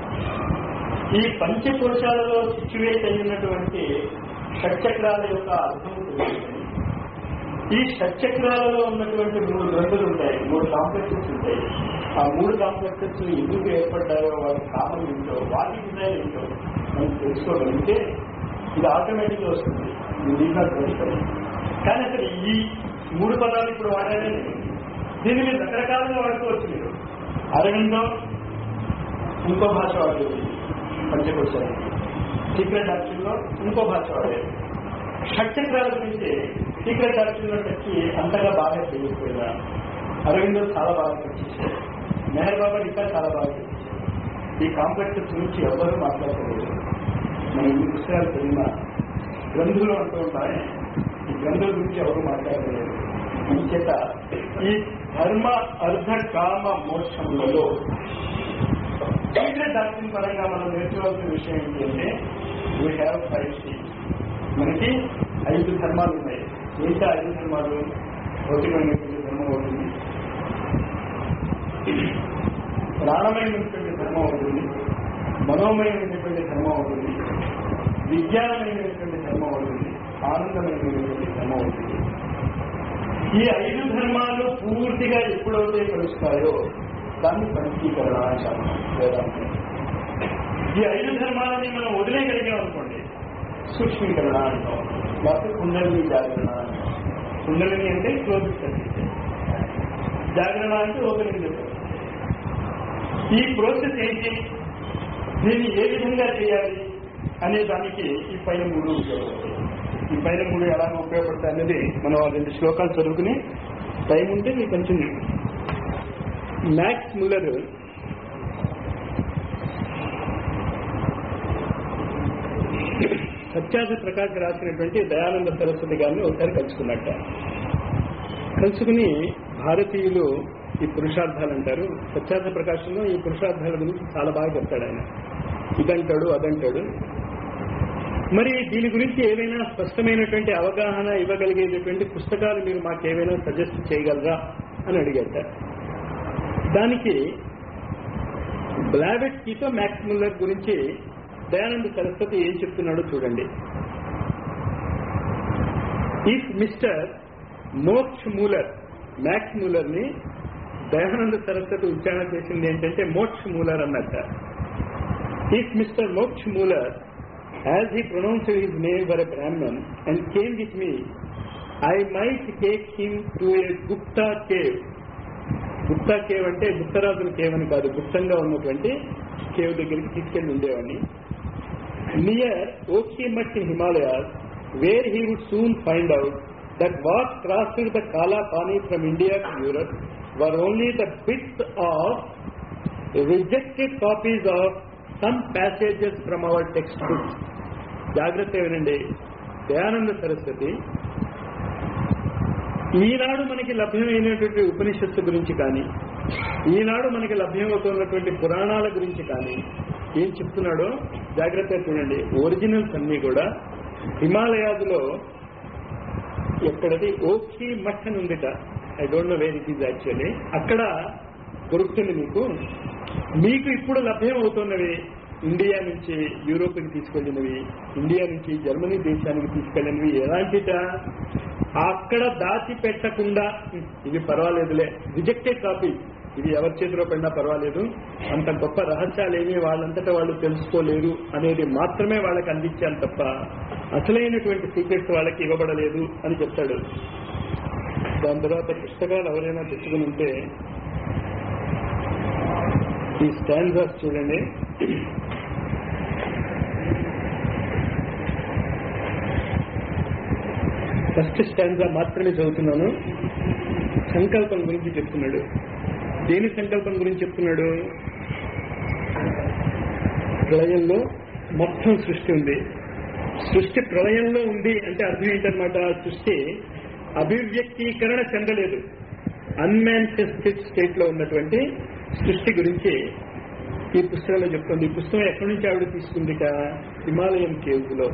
ఈ పంచకోశాలలో సిచ్యువేట్ అయినటువంటి షట్చక్రాల యొక్క అర్థం తెలుస్తుంది ఈ షట్చక్రాలలో ఉన్నటువంటి మూడు గ్రంథులు ఉంటాయి మూడు కాంప్లెక్సెస్ ఉంటాయి ఆ మూడు కాంప్లెక్సెస్ ఎందుకు ఏర్పడ్డాయో వాటి కామన్ ఏంటో వాటి డిజైన్ ఏంటో మనం తెలుసుకోగలిగితే ఇది ఆటోమేటిక్ గా వస్తుంది ఇది నాకు తెలుస్తుంది కానీ అసలు ఈ మూడు పదాలు ఇప్పుడు వాడానే లేదు దీన్ని మీరు రకరకాలుగా వాడుకోవచ్చు మీరు అరవిందో ఇంకో భాష వాడేది పంచకోశాలు సీక్రెట్ డాక్టర్లో ఇంకో భాష వాడేది షట్చక్రాల గురించి సీక్రెట్ డాక్టర్లో వచ్చి అంతగా బాగా చేయకపోయినా అరవిందో చాలా బాగా తెచ్చేసారు మెహర్ బాబా ఇంకా చాలా బాగా తెచ్చేసారు ఈ కాంప్లెక్సెస్ గురించి ఎవరు మాట్లాడలేదు మనం ఈ పుస్తకాలు చదివిన గ్రంథులు అంటూ ఉంటాయి ఈ గ్రంథుల గురించి ఎవరు మాట్లాడలేదు ఈ చేత ఈ ధర్మ అర్ధ కామ మోక్షములలో సీక్రెట్ డాక్టర్ పరంగా మనం నేర్చుకోవాల్సిన విషయం ఏంటి అంటే వీ హ్యావ్ ఫైవ్ స్టేజ్ మనకి ఐదు ధర్మాలు ఉన్నాయి ఏంటి ఐదు ధర్మాలు భౌతికమైనటువంటి ధర్మం అవుతుంది ప్రాణమైనటువంటి ధర్మం అవుతుంది మనోమయమైనటువంటి ధర్మం అవుతుంది విజ్ఞానమైనటువంటి ధర్మం అవుతుంది ఆనందమైనటువంటి ధర్మం అవుతుంది ఈ ఐదు ధర్మాలు పూర్తిగా ఎప్పుడైతే కలుస్తాయో దాన్ని పంచీకరణ అంటాము వేదాంతం ఈ ఐదు ధర్మాలని మనం వదిలేయగలిగాం అనుకోండి సూక్ష్మీకరణ అంటాం లేకపోతే కుండలిని జాగరణ అంటాం కుండలిని అంటే క్లోజ్ సర్వీస్ జాగరణ అంటే ఓపెనింగ్ చెప్పారు ఈ ప్రాసెస్ ఏంటి దీన్ని ఏ విధంగా చేయాలి అనే దానికి ఈ పైన మూడు ఉపయోగపడతాయి ఈ పైన మూడు ఎలా ఉపయోగపడతాయి అనేది మనం ఆ రెండు శ్లోకాలు చదువుకుని టైం ఉంటే మీకు కొంచెం మ్యాక్స్ ముల్లర్ సత్యాస ప్రకాశ్ రాసినటువంటి దయానంద సరస్వతి గారిని ఒకసారి కలుసుకున్నట్ట కలుసుకుని భారతీయులు ఈ పురుషార్థాలు అంటారు సత్యార్థ ప్రకాశంలో ఈ పురుషార్థాల గురించి చాలా బాగా చెప్తాడు ఆయన ఇదంటాడు అదంటాడు మరి దీని గురించి ఏవైనా స్పష్టమైనటువంటి అవగాహన ఇవ్వగలిగేటటువంటి పుస్తకాలు మీరు మాకు ఏవైనా సజెస్ట్ చేయగలరా అని అడిగాట దానికి బ్లావెట్ కీతో మ్యాక్స్ ముల్లర్ గురించి దయానంద సరస్వతి ఏం చెప్తున్నాడో చూడండి if mister Moksh Muller Max Muller ని దయానంద సరస్వతి ఉచ్చారణ చేసింది ఏంటంటే మోక్ష్ మూలర్ అన్నట్ట if mister Moksh Muller as he pronounce his name for a Brahman and came with me I might take him to a Gupta cave Gupta cave అంటే గుప్తరాజుల కేవ్ అని కాదు గుప్తంగా ఉన్నటువంటి కేవ్ దగ్గరికి తీసుకెళ్లి ఉండేవాడిని near Okhi Math in Himalayas where he would soon find out that what crossed the kala pani from India to Europe were only the bits of rejected copies of some passages from our textbooks జాగ్రత్త వినండి దయానంద సరస్వతి ఈనాడు మనకి లభ్యమైనటువంటి ఉపనిషత్తు గురించి కానీ ఈనాడు మనకి లభ్యమవుతున్నటువంటి పురాణాల గురించి కానీ ఏం చెప్తున్నాడో జాగ్రత్తగా చూడండి ఒరిజినల్స్ అన్ని కూడా హిమాలయాదులో ఎక్కడది ఓఖీ మఠ్ అని ఉందిట I don't know where it is actually అక్కడ దొరుకుతుంది మీకు మీకు ఇప్పుడు లభ్యం అవుతున్నవి ఇండియా నుంచి యూరోప్కి తీసుకెళ్ళినవి ఇండియా నుంచి జర్మనీ దేశానికి తీసుకెళ్ళినవి ఎలాంటిట అక్కడ దాచి పెట్టకుండా ఇది పర్వాలేదులే రిజెక్టెడ్ కాపీ ఇది ఎవరి చేతిలో పడినా పర్వాలేదు అంత గొప్ప రహస్యాలు ఏమీ వాళ్ళంతటా వాళ్ళు తెలుసుకోలేరు అనేది మాత్రమే వాళ్ళకి అందించాను తప్ప అసలైనటువంటి సీక్రెట్స్ వాళ్ళకి ఇవ్వబడలేదు అని చెప్తాడు దాని తర్వాత పుస్తకాలు ఎవరైనా తెచ్చుకుని ఉంటే ఈ స్టాండ్స్ చూడండి ఫస్ట్ స్టాండ్గా మాత్రమే చదువుతున్నాను సంకల్పం గురించి చెప్తున్నాడు దేని సంకల్పం గురించి చెప్తున్నాడు ప్రళయంలో మొత్తం సృష్టి ఉంది సృష్టి ప్రళయంలో ఉంది అంటే అర్థం ఏంటన్నమాట సృష్టి అభివ్యక్తీకరణ చెందలేదు అన్మానిఫెస్టెడ్ స్టేట్ లో ఉన్నటువంటి సృష్టి గురించి ఈ పుస్తకంలో చెప్తుంది ఈ పుస్తకం ఎక్కడి నుంచి ఆవిడ తీసుకుందిట హిమాలయం కేవ్స్ లో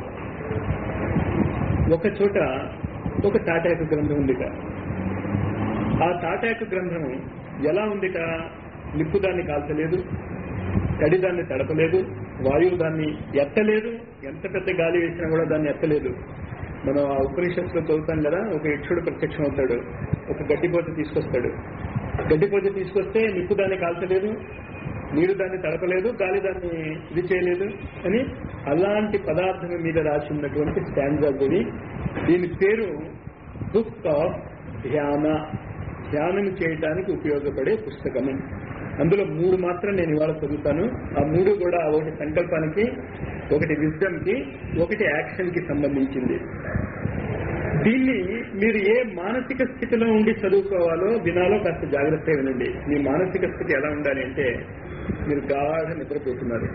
ఒక చోట ఒక తాటాక గ్రంథం ఉందిట ఆ తాటాక గ్రంథం ఎలా ఉందిట నిప్పు దాన్ని కాల్చలేదు తడి దాన్ని తడపలేదు వాయువు దాన్ని ఎత్తలేదు ఎంత పెద్ద గాలి వేసినా కూడా దాన్ని ఎత్తలేదు మనం ఆ ఉపనిషత్తులో చదువుతాం కదా ఒక యక్షుడు ప్రత్యక్షం అవుతాడు ఒక గడ్డిపోత తీసుకొస్తాడు గడ్డిపోత తీసుకొస్తే నిప్పు దాన్ని కాల్చలేదు నీరు దాన్ని తడపలేదు గాలి దాన్ని ఇది చేయలేదు అని అలాంటి పదార్థం మీద రాసి ఉన్నటువంటి స్టాండ్జా గుడి దీని పేరు బుక్ ఆఫ్ ధ్యాన ధ్యానం చేయడానికి ఉపయోగపడే పుస్తకము అందులో మూడు మాత్రం నేను ఇవాళ చదువుతాను ఆ మూడు కూడా ఒకటి సంకల్పానికి ఒకటి విజ్డమ్ కి ఒకటి యాక్షన్ కి సంబంధించింది దీన్ని మీరు ఏ మానసిక స్థితిలో ఉండి చదువుకోవాలో వినాలో కాస్త జాగ్రత్తగా వినండి మీ మానసిక స్థితి ఎలా ఉండాలి అంటే మీరు గాఢ నిద్రపోతున్నారు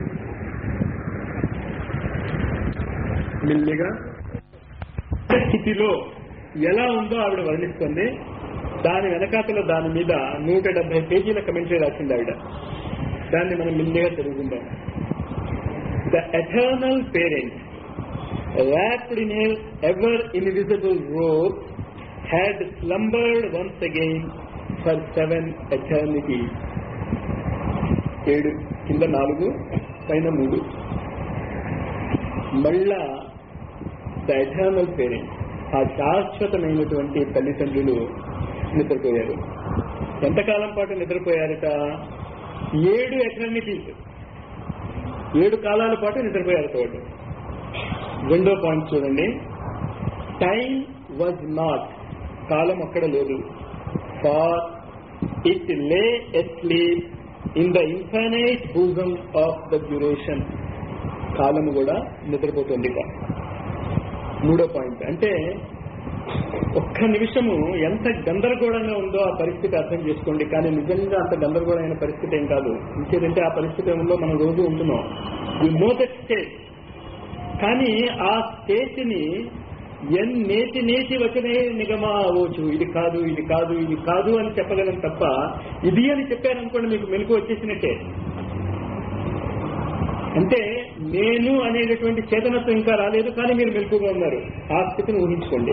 మెల్లిగా స్థితిలో ఎలా ఉందో ఆవిడ వర్ణిస్తుంది దాని వెనకాతల దాని మీద నూట డెబ్బై పేజీల కమెంటరీ రాసింది ఆవిడ దాన్ని మనం మెల్లిగా చదువుకుందాం the eternal parent wrapped in a ever invisible robe had slumbered once again for seven eternities ఏడు కింద నాలుగు పైన మూడు మళ్ళా ద ఎటర్నల్ పేరెంట్ ఆ శాశ్వతమైనటువంటి తల్లిదండ్రులు నిద్రపోయారు ఎంతకాలం పాటు నిద్రపోయారట ఏడు ఎటర్నిటీస్ ఏడు కాలాల పాటు నిద్రపోయారు వాళ్ళు రెండో పాయింట్ చూడండి టైం వాజ్ నాట్ కాలం అక్కడ లేదు for it lay asleep in the infinite bosom of the duration కాలము కూడా నిద్రపోతుంది ఇక మూడో పాయింట్ అంటే ఒక్క నిమిషము ఎంత గందరగోళంగా ఉందో ఆ పరిస్థితి అర్థం చేసుకోండి కానీ నిజంగా అంత గందరగోళమైన పరిస్థితి ఏం కాదు ఇంకేదంటే ఆ పరిస్థితి ఏముందో మనం రోజు ఉంటున్నాం యు నో దట్ స్టేట్ కానీ ఆ స్టేట్ ని ఎన్నేటి నేటి వచనే నిగమా అవ్వచ్చు ఇది కాదు ఇది కాదు ఇది కాదు అని చెప్పగలం తప్ప ఇది అని చెప్పారనుకోండి మీకు మెలకు వచ్చేసినట్టే అంటే నేను అనేటటువంటి చేతనత్వం ఇంకా రాలేదు కానీ మీరు మెలకుగా ఉన్నారు ఆ స్థితిని ఊహించుకోండి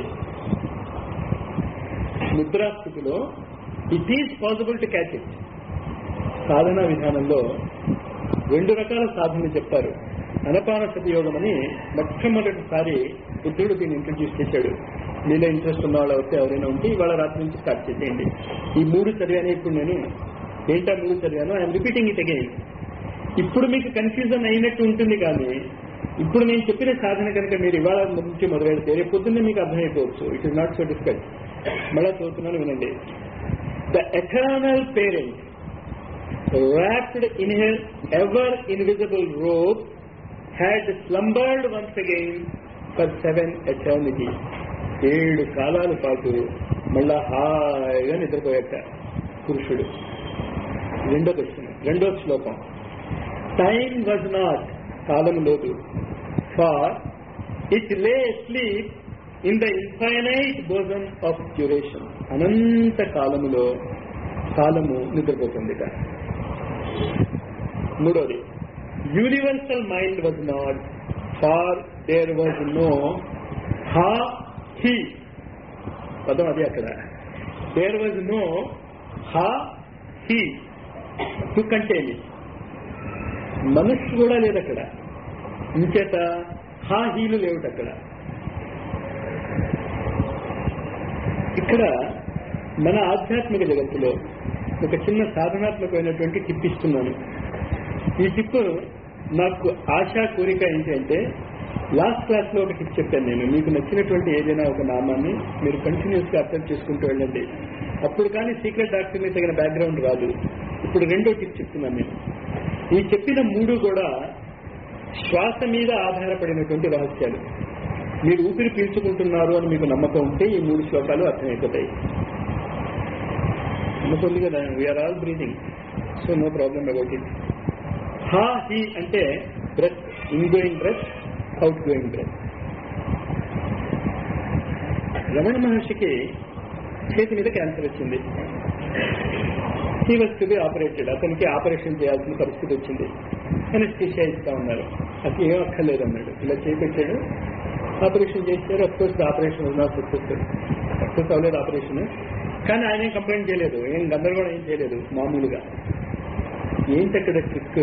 నిద్రాస్థితిలో it is possible to catch it సాధనా విధానంలో రెండు రకాల సాధనలు చెప్తారు అనపాన సతి యోగం అని మొట్టమొదటిసారి బుద్ధుడు దీన్ని ఇంట్రడ్యూస్ చేశాడు మీలో ఇంట్రెస్ట్ ఉన్న వాళ్ళు వస్తే ఎవరైనా ఉంటే ఇవాళ రాత్రి నుంచి స్టార్ట్ చేసేయండి ఈ మూడు చదివాను ఇప్పుడు నేను ఏంటా మూడు చదివాను ఐఎమ్ రిపీటింగ్ ఇట్ అగైన్ ఇప్పుడు మీకు కన్ఫ్యూజన్ అయినట్టు ఉంటుంది కానీ ఇప్పుడు నేను చెప్పిన సాధన కనుక మీరు ఇవాళ నుంచి మొదలెడితే రేపు పొద్దున్నే మీకు అర్థమైపోవచ్చు it is not so difficult మళ్ళా చదువుతున్నాను వినండి the eternal parent wrapped in her ever invisible robe had slumbered once again for seven eternity ఏడు కాలాల పాటు మళ్ళా హాయిగా నిద్రపోయాక పురుషుడు రెండో క్వశ్చన్ రెండో శ్లోకం టైం వాజ్ నాట్ కాలం లేదు for it lay sleep in the infinite bosom of duration అనంత కాలములో కాలము నిద్రపోతుంది మూడోది universal mind was not for there was no Ah hi పదం అది అక్కడ there was no Ah hi to contain మనస్సు కూడా లేదు అక్కడ ఇంచేత హా హీలు లేవుట అక్కడ ఇక్కడ మన ఆధ్యాత్మిక జగత్తులో ఒక చిన్న సాధనాత్మకమైనటువంటి టిప్ ఇస్తున్నాను ఈ టిప్ నాకు ఆశా కోరిక ఏంటి అంటే లాస్ట్ క్లాస్ లో ఒక టిప్ చెప్పాను నేను మీకు నచ్చినటువంటి ఏదైనా ఒక నామాన్ని మీరు కంటిన్యూస్ గా అర్థం చేసుకుంటూ వెళ్ళండి అప్పుడు కానీ సీక్రెట్ డాక్టర్ మీద తగిన బ్యాక్గ్రౌండ్ రాదు ఇప్పుడు రెండో టిప్ చెప్తున్నాను నేను ఈ చెప్పిన మూడు కూడా శ్వాస మీద ఆధారపడినటువంటి రహస్యాలు మీరు ఊపిరి పీల్చుకుంటున్నారు అని మీకు నమ్మకం ఉంటే ఈ మూడు శ్లోకాలు అర్థమైపోతాయి నమ్మకం కదా we are all breathing so no problem about it Ah hi అంటే breath in going breath out going breath Ramana మహర్షికి చేతి మీద క్యాన్సర్ వచ్చింది he was to be operated అతనికి ఆపరేషన్ చేయాల్సిన పరిస్థితి వచ్చింది అనెస్థిషియా ఇస్తా ఉన్నారు అది ఏం అక్కర్లేదు అన్నాడు ఇలా చేపెట్టాడు ఆపరేషన్ చేశారు అఫ్ కోర్స్ ఆపరేషన్ ఉన్నా సక్సెస్ సక్సెస్ అవ్వలేదు ఆపరేషన్ కానీ ఆయన ఏం కంప్లైంట్ చేయలేదు ఏం గందరగోళం ఏం చేయలేదు మామూలుగా ఏంటి అక్కడ ట్రిక్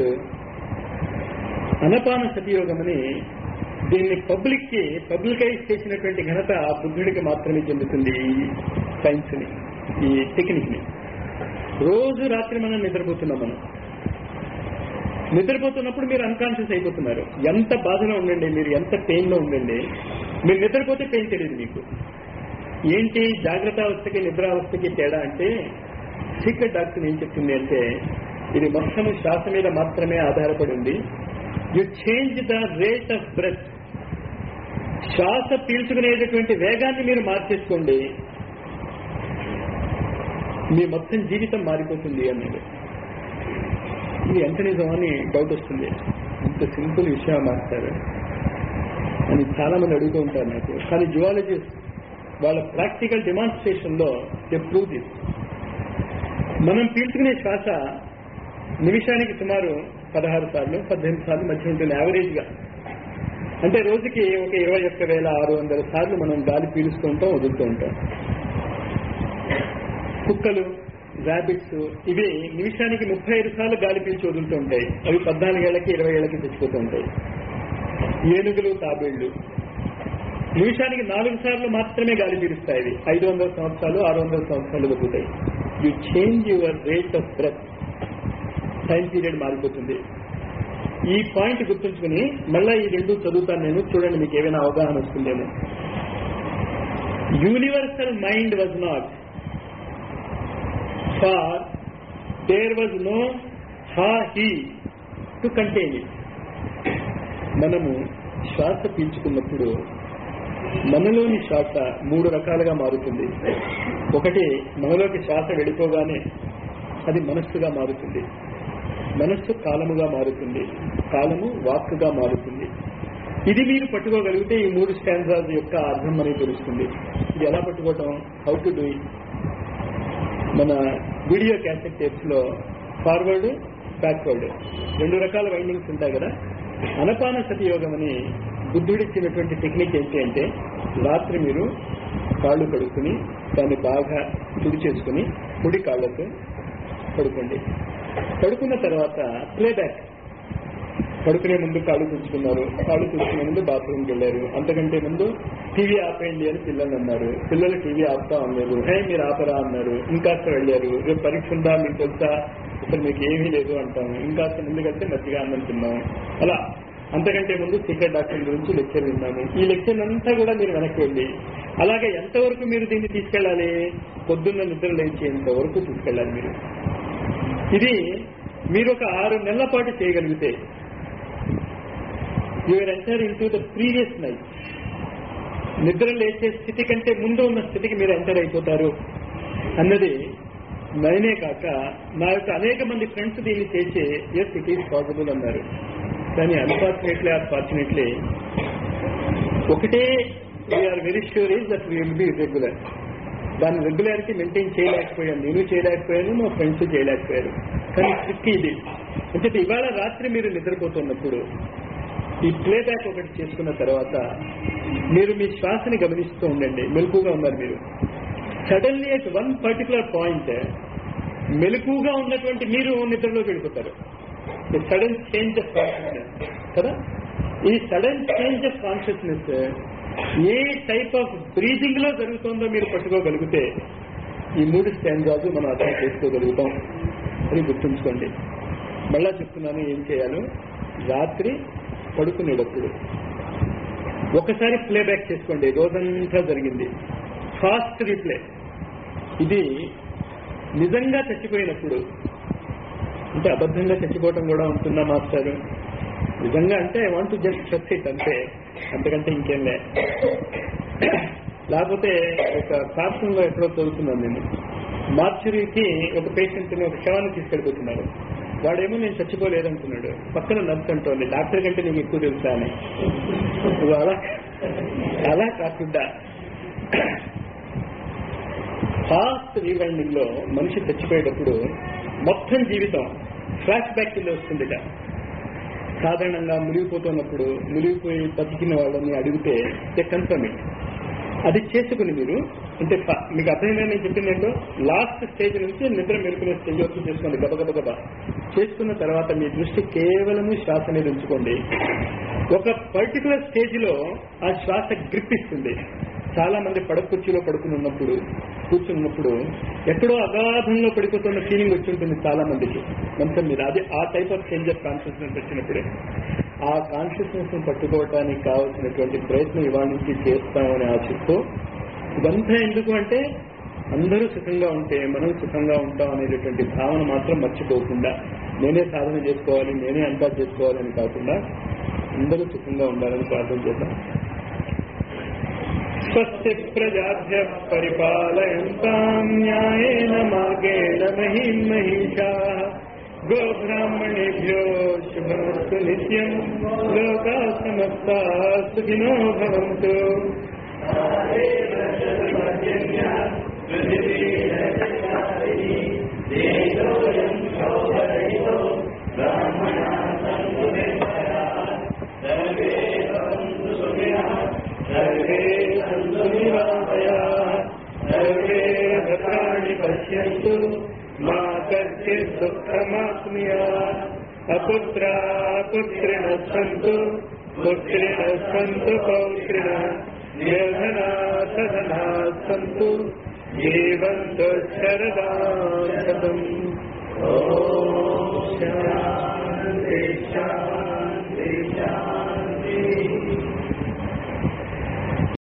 అనపాన సతియోగం అని దీన్ని పబ్లిక్ కి పబ్లికైజ్ చేసినటువంటి ఘనత బుద్ధుడికి మాత్రమే చెందుతుంది ఈ సైన్స్ ని ఈ టెక్నిక్ ని రోజు రాత్రి మనం నిద్రపోతున్నాం మనం నిద్రపోతున్నప్పుడు మీరు అన్కాన్షియస్ అయిపోతున్నారు ఎంత బాధలో ఉండండి మీరు ఎంత పెయిన్ లో ఉండండి మీరు నిద్రపోతే పెయిన్ తెలియదు మీకు ఏంటి జాగ్రత్త అవస్థకి నిద్రావస్థకి తేడా అంటే సీక్రెట్ డాక్టర్ ఏం చెప్తుంది అంటే ఇది మొత్తం శ్వాస మీద మాత్రమే ఆధారపడి ఉంది you change the rate of breath శ్వాస పీల్చుకునేటటువంటి వేగాన్ని మీరు మార్చేసుకోండి మీ మొత్తం జీవితం మారిపోతుంది అన్నాడు ఇది ఎంత నిజం అని డౌట్ వస్తుంది ఇంత సింపుల్ విషయం మాస్టర్ అని చాలా మంది అడుగుతూ ఉంటారు నాకు కానీ జువాలజిస్ట్ వాళ్ళ ప్రాక్టికల్ డెమాన్స్ట్రేషన్ లో ప్రూవ్ దిస్ మనం పీల్చుకునే శ్వాస నిమిషానికి సుమారు పదహారు సార్లు పద్దెనిమిది సార్లు మధ్య ఉంటుంది యావరేజ్ గా అంటే రోజుకి ఒక ఇరవై ఒక్క వేల ఆరు వందల సార్లు మనం గాలి పీలుస్తూ ఉంటాం వదులుతూ ఉంటాం కుక్కలు ర్యాబిట్స్ ఇవి నిమిషానికి ముప్పై ఐదు సార్లు గాలి పీల్చి వదులుతూ ఉంటాయి అవి పద్నాలుగేళ్లకి ఇరవై ఏళ్ళకి తెచ్చిపోతూ ఉంటాయి ఏనుగులు తాబేళ్లు నిమిషానికి నాలుగు సార్లు మాత్రమే గాలి పీలుస్తాయి అవి ఐదు వందల సంవత్సరాలు ఆరు వందల సంవత్సరాలు బతుకుతాయి you change your rate of breath time period మారిపోతుంది ఈ పాయింట్ గుర్తుంచుకుని మళ్ళా ఈ రెండు చదువుతాను నేను చూడండి మీకు ఏమైనా అవగాహన వస్తుందేమో universal mind was not for there was no Ah hi to contain it మనము శ్వాస పీల్చుకున్నప్పుడు మనలోని శ్వాస మూడు రకాలుగా మారుతుంది ఒకటి మనలోకి శ్వాస వెళ్ళిపోగానే అది మనస్సుగా మారుతుంది మనస్సు కాలముగా మారుతుంది కాలము వాక్కుగా మారుతుంది ఇది మీరు పట్టుకోగలిగితే ఈ మూడు స్టాండ్రాజ్ యొక్క అర్థం మనకి తెలుస్తుంది ఇది ఎలా పట్టుకోవటం హౌ టు డూ ఇట్ మన వీడియో క్యాసెట్ టేప్స్ లో ఫార్వర్డ్ బ్యాక్వర్డ్ రెండు రకాల వైండింగ్స్ ఉంటాయి కదా అనపాన సతి యోగం అని బుద్ధుడిచ్చినటువంటి టెక్నిక్ ఏంటి అంటే రాత్రి మీరు కాళ్ళు కడుక్కుని దాన్ని బాగా తుడి చేసుకుని కుడి కాళ్ళతో పడుకోండి పడుకున్న తర్వాత ప్లేబ్యాక్ పడుకునే ముందు కాళ్ళు తుడుచుకున్నారు కాళ్ళు తుడుచుకునే ముందు బాత్రూమ్కి వెళ్ళారు అంతకంటే ముందు టీవీ ఆపేయండి అని పిల్లలు అన్నారు పిల్లలు టీవీ ఆపుతా అన్నారు హే మీరు ఆపరా అన్నారు ఇంకాస్త వెళ్ళారు రేపు పరీక్ష ఉందా మీకు తెలుసా అసలు మీకు ఏమీ లేదు అంటాము ఇంకాస్త ముందుకెళ్తే మధ్యగా అన్నం తిన్నాము అలా అంతకంటే ముందు సీక్రెట్ డాక్టర్ గురించి లెక్చర్ విన్నాము ఈ లెక్చర్ అంతా కూడా మీరు వెనక్కి వెళ్ళి అలాగే ఎంతవరకు మీరు దీన్ని తీసుకెళ్ళాలి పొద్దున్న నిద్ర లేచేంత వరకు తీసుకెళ్ళాలి మీరు ఇది మీరు ఒక ఆరు నెలల పాటు చేయగలిగితే your enter into the previous night నిద్ర లేచే స్థితి కంటే ముందు ఉన్న స్థితికి మీరు ఎంటర్ అయిపోతారు అన్నది నేనే కాక నా యొక్క అనేక మంది ఫ్రెండ్స్ దీన్ని చేసి ఎస్ ఇట్ ఈస్ పాసిబుల్ అన్నారు కానీ అన్ఫార్చునేట్లీ ఆర్ ఫార్చునేట్లీ ఒకటే we are very sure is that we will be regular దాని రెగ్యులారిటీ మెయింటైన్ చేయలేకపోయాను నేను చేయలేకపోయాను మా ఫ్రెండ్స్ చేయలేకపోయారు కానీ ట్రిక్ ఇది అంటే ఇవాళ రాత్రి మీరు నిద్రపోతున్నప్పుడు ఈ ప్లే బ్యాక్ ఒకటి చేసుకున్న తర్వాత మీరు మీ శ్వాసని గమనిస్తూ ఉండండి మెలకుగా ఉన్నారు మీరు suddenly at one particular point మెలకుగా ఉన్నటువంటి మీరు నిద్రలోకి వెళ్ళిపోతారు సడన్ చేంజ్ ఆఫ్ కాన్షియస్నెస్ కదా ఈ సడన్ చేంజ్ ఆఫ్ కాన్షియస్నెస్ ఏ టైప్ ఆఫ్ బ్రీదింగ్ లో జరుగుతుందో మీరు పట్టుకోగలిగితే ఈ మూడు స్టాండ్రాజు మనం అర్థం చేసుకోగలుగుతాం అని గుర్తుంచుకోండి మళ్ళా చెప్తున్నాను ఏం చేయాలో రాత్రి పడుకునేటప్పుడు ఒకసారి ప్లేబ్యాక్ చేసుకోండి రోజంతా జరిగింది ఫాస్ట్ రీప్లే ఇది నిజంగా చచ్చిపోయినప్పుడు అంటే అబద్ధంగా చచ్చిపోవటం కూడా ఉంటుందా మాస్టారు నిజంగా అంటే I want just trust it అంతే అంతకంటే ఇంకేం లే లేకపోతే ఒక శాస్త్రంలో ఎక్కడో చదువుతున్నాను నేను మార్చురీకి ఒక పేషెంట్ని ఒక శవాన్ని తీసుకెళ్ళిపోతున్నారు వాడేమో నేను చచ్చిపోలేదంటున్నాడు పక్కన నర్స్ అంటోంది డాక్టర్ కంటే నీకు ఎక్కువ తెలుసా అని నువ్వు అలా అలా కాకుండా ఫాస్ట్ రీవైండింగ్ లో మనిషి చచ్చిపోయేటప్పుడు మొత్తం జీవితం ఫ్లాష్ బ్యాక్ కింద వస్తుందిట సాధారణంగా మునిగిపోతున్నప్పుడు మునిగిపోయి బతికిన వాళ్ళని అడిగితే కన్ఫర్మ్ అది చేసుకుని మీరు అంటే ఫ- మీకు అర్థమైందని నేను చెప్పింది ఏంటో లాస్ట్ స్టేజ్ నుంచి నిద్ర మెరుకునే స్టేజ్ వరకు చేసుకోండి గబగబ గబ చేసుకున్న తర్వాత మీ దృష్టి కేవలము శ్వాస మీద ఉంచుకోండి ఒక పర్టికులర్ స్టేజ్ లో ఆ శ్వాస గ్రిప్ ఇస్తుంది చాలా మంది పడక కుర్చీలో పడుకుని ఉన్నప్పుడు కూర్చున్నప్పుడు ఎక్కడో అగాధంలో పడిపోతున్న ఫీలింగ్ వచ్చి ఉంటుంది చాలా మందికి మంచం మీద అది ఆ type of change of consciousness వచ్చినప్పుడే ఆ కాన్షియస్నెస్ ని పట్టుకోవడానికి కావాల్సినటువంటి ప్రయత్నం ఇవాళ నుంచి చేస్తామని ఆశిస్తూ ఇదంతా ఎందుకు అంటే అందరూ సుఖంగా ఉంటే మనం సుఖంగా ఉంటాం అనేటటువంటి భావన మాత్రం మర్చిపోకుండా నేనే సాధన చేసుకోవాలి నేనే అంతా చేసుకోవాలని కాకుండా అందరూ సుఖంగా ఉండాలని ప్రార్థన చేద్దాం స్వస్తి ప్రజాభ్య పరిపాలయంతాం న్యాయేన మార్గేణ మహిం మహిషా గోబ్రాహ్మణేభ్యో శుభమస్తు నిత్యం లోకా సమస్తా సుఖినో భవంతు सर्वे सन्तु निरामयाः सर्वे भद्राणि पश्यन्तु मा कश्चित् दुःखमाप्नुयात् अपुत्रा पुत्रिणः सन्तु पुत्रिणः सन्तु पौत्रिणः निर्धना सधना सन्तु जीवन्तु शरदाशतम् ॐ शान्ति शान्ति